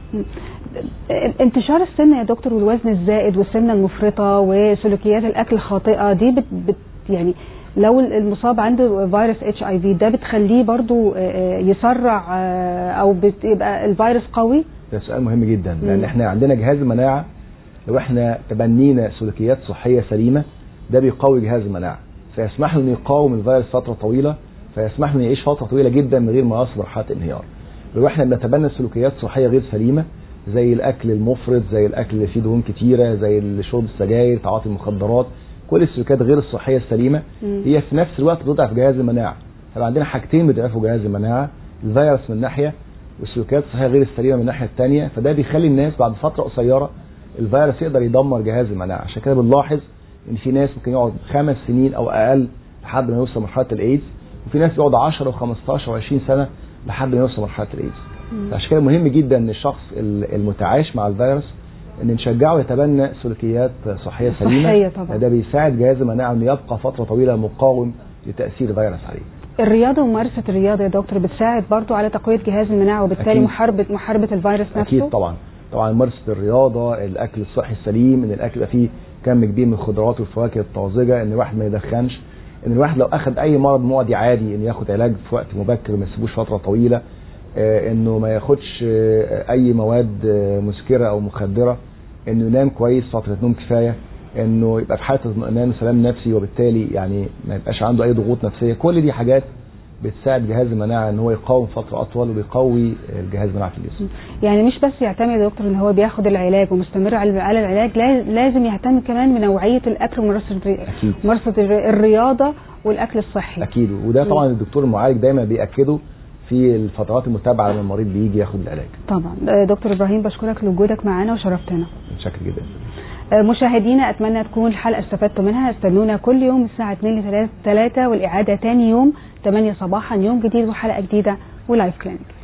انتشار السمنه يا دكتور والوزن الزائد والسمنه المفرطه وسلوكيات الاكل الخاطئه دي بت بت يعني لو المصاب عنده فيروس اتش اي في ده بتخليه برضو آه، آه، يسرع آه، او بتبقى الفيروس قوي ده سؤال مهم جدا مم. لان احنا عندنا جهاز المناعه لو احنا تبنينا سلوكيات صحيه سليمه ده بيقوي جهاز المناعه فيسمح له انه يقاوم الفيروس فتره طويله فيسمح له انه يعيش فتره طويله جدا من غير ما يصل مرحله الانهيار لو احنا بنتبنى سلوكيات صحيه غير سليمه زي الاكل المفرط زي الاكل اللي فيه دهون كتيره زي شرب السجاير تعاطي المخدرات كل السلوكيات غير الصحيه السليمه مم. هي في نفس الوقت بتضعف جهاز المناعه فبقى عندنا حاجتين بيضعفوا جهاز المناعه الفيروس من ناحيه والسلوكيات الصحيه غير السليمه من الناحيه الثانيه فده بيخلي الناس بعد فتره قصيره الفيروس يقدر يدمر جهاز المناعه عشان كده بنلاحظ ان في ناس ممكن يقعد خمس سنين او اقل لحد ما يوصل مرحله الايدز وفي ناس بيقعد 10 و15 و20 سنه لحد ما يوصل مرحله الايدز عشان كده مهم جدا ان الشخص ال- المتعايش مع الفيروس ان نشجعه يتبنى سلوكيات صحيه سليمه صحية طبعا. ده بيساعد جهاز المناعه انه يبقى فتره طويله مقاوم لتاثير الفيروس عليه الرياضه وممارسه الرياضه يا دكتور بتساعد برضو على تقويه جهاز المناعه وبالتالي أكيد. محاربه محاربه الفيروس نفسه اكيد طبعا طبعا ممارسه الرياضه الاكل الصحي السليم ان الاكل يبقى فيه كم كبير من الخضروات والفواكه الطازجه ان الواحد ما يدخنش ان الواحد لو اخذ اي مرض معدي عادي انه ياخد علاج في وقت مبكر وما يسيبوش فتره طويله آه، انه ما ياخدش آه، اي مواد آه، مسكره او مخدره انه ينام كويس فتره نوم كفايه انه يبقى في حاله اطمئنان وسلام نفسي وبالتالي يعني ما يبقاش عنده اي ضغوط نفسيه كل دي حاجات بتساعد جهاز المناعه ان هو يقاوم فتره اطول وبيقوي الجهاز المناعي في الجسم يعني مش بس يعتمد يا دكتور ان هو بياخد العلاج ومستمر على على العلاج لا- لازم يهتم كمان بنوعيه الاكل وممارسه الري- أكيد. ممارسه الري- الرياضه والاكل الصحي اكيد وده طبعا الدكتور المعالج دايما بياكده في الفترات المتابعه لما المريض بيجي ياخد العلاج طبعا آه، دكتور ابراهيم بشكرك لوجودك معانا وشرفتنا متشكر جدا آه، مشاهدينا اتمنى تكون الحلقه استفدتوا منها استنونا كل يوم الساعه 2 ل 3 والاعاده تاني يوم 8 صباحا يوم جديد وحلقه جديده ولايف كلينك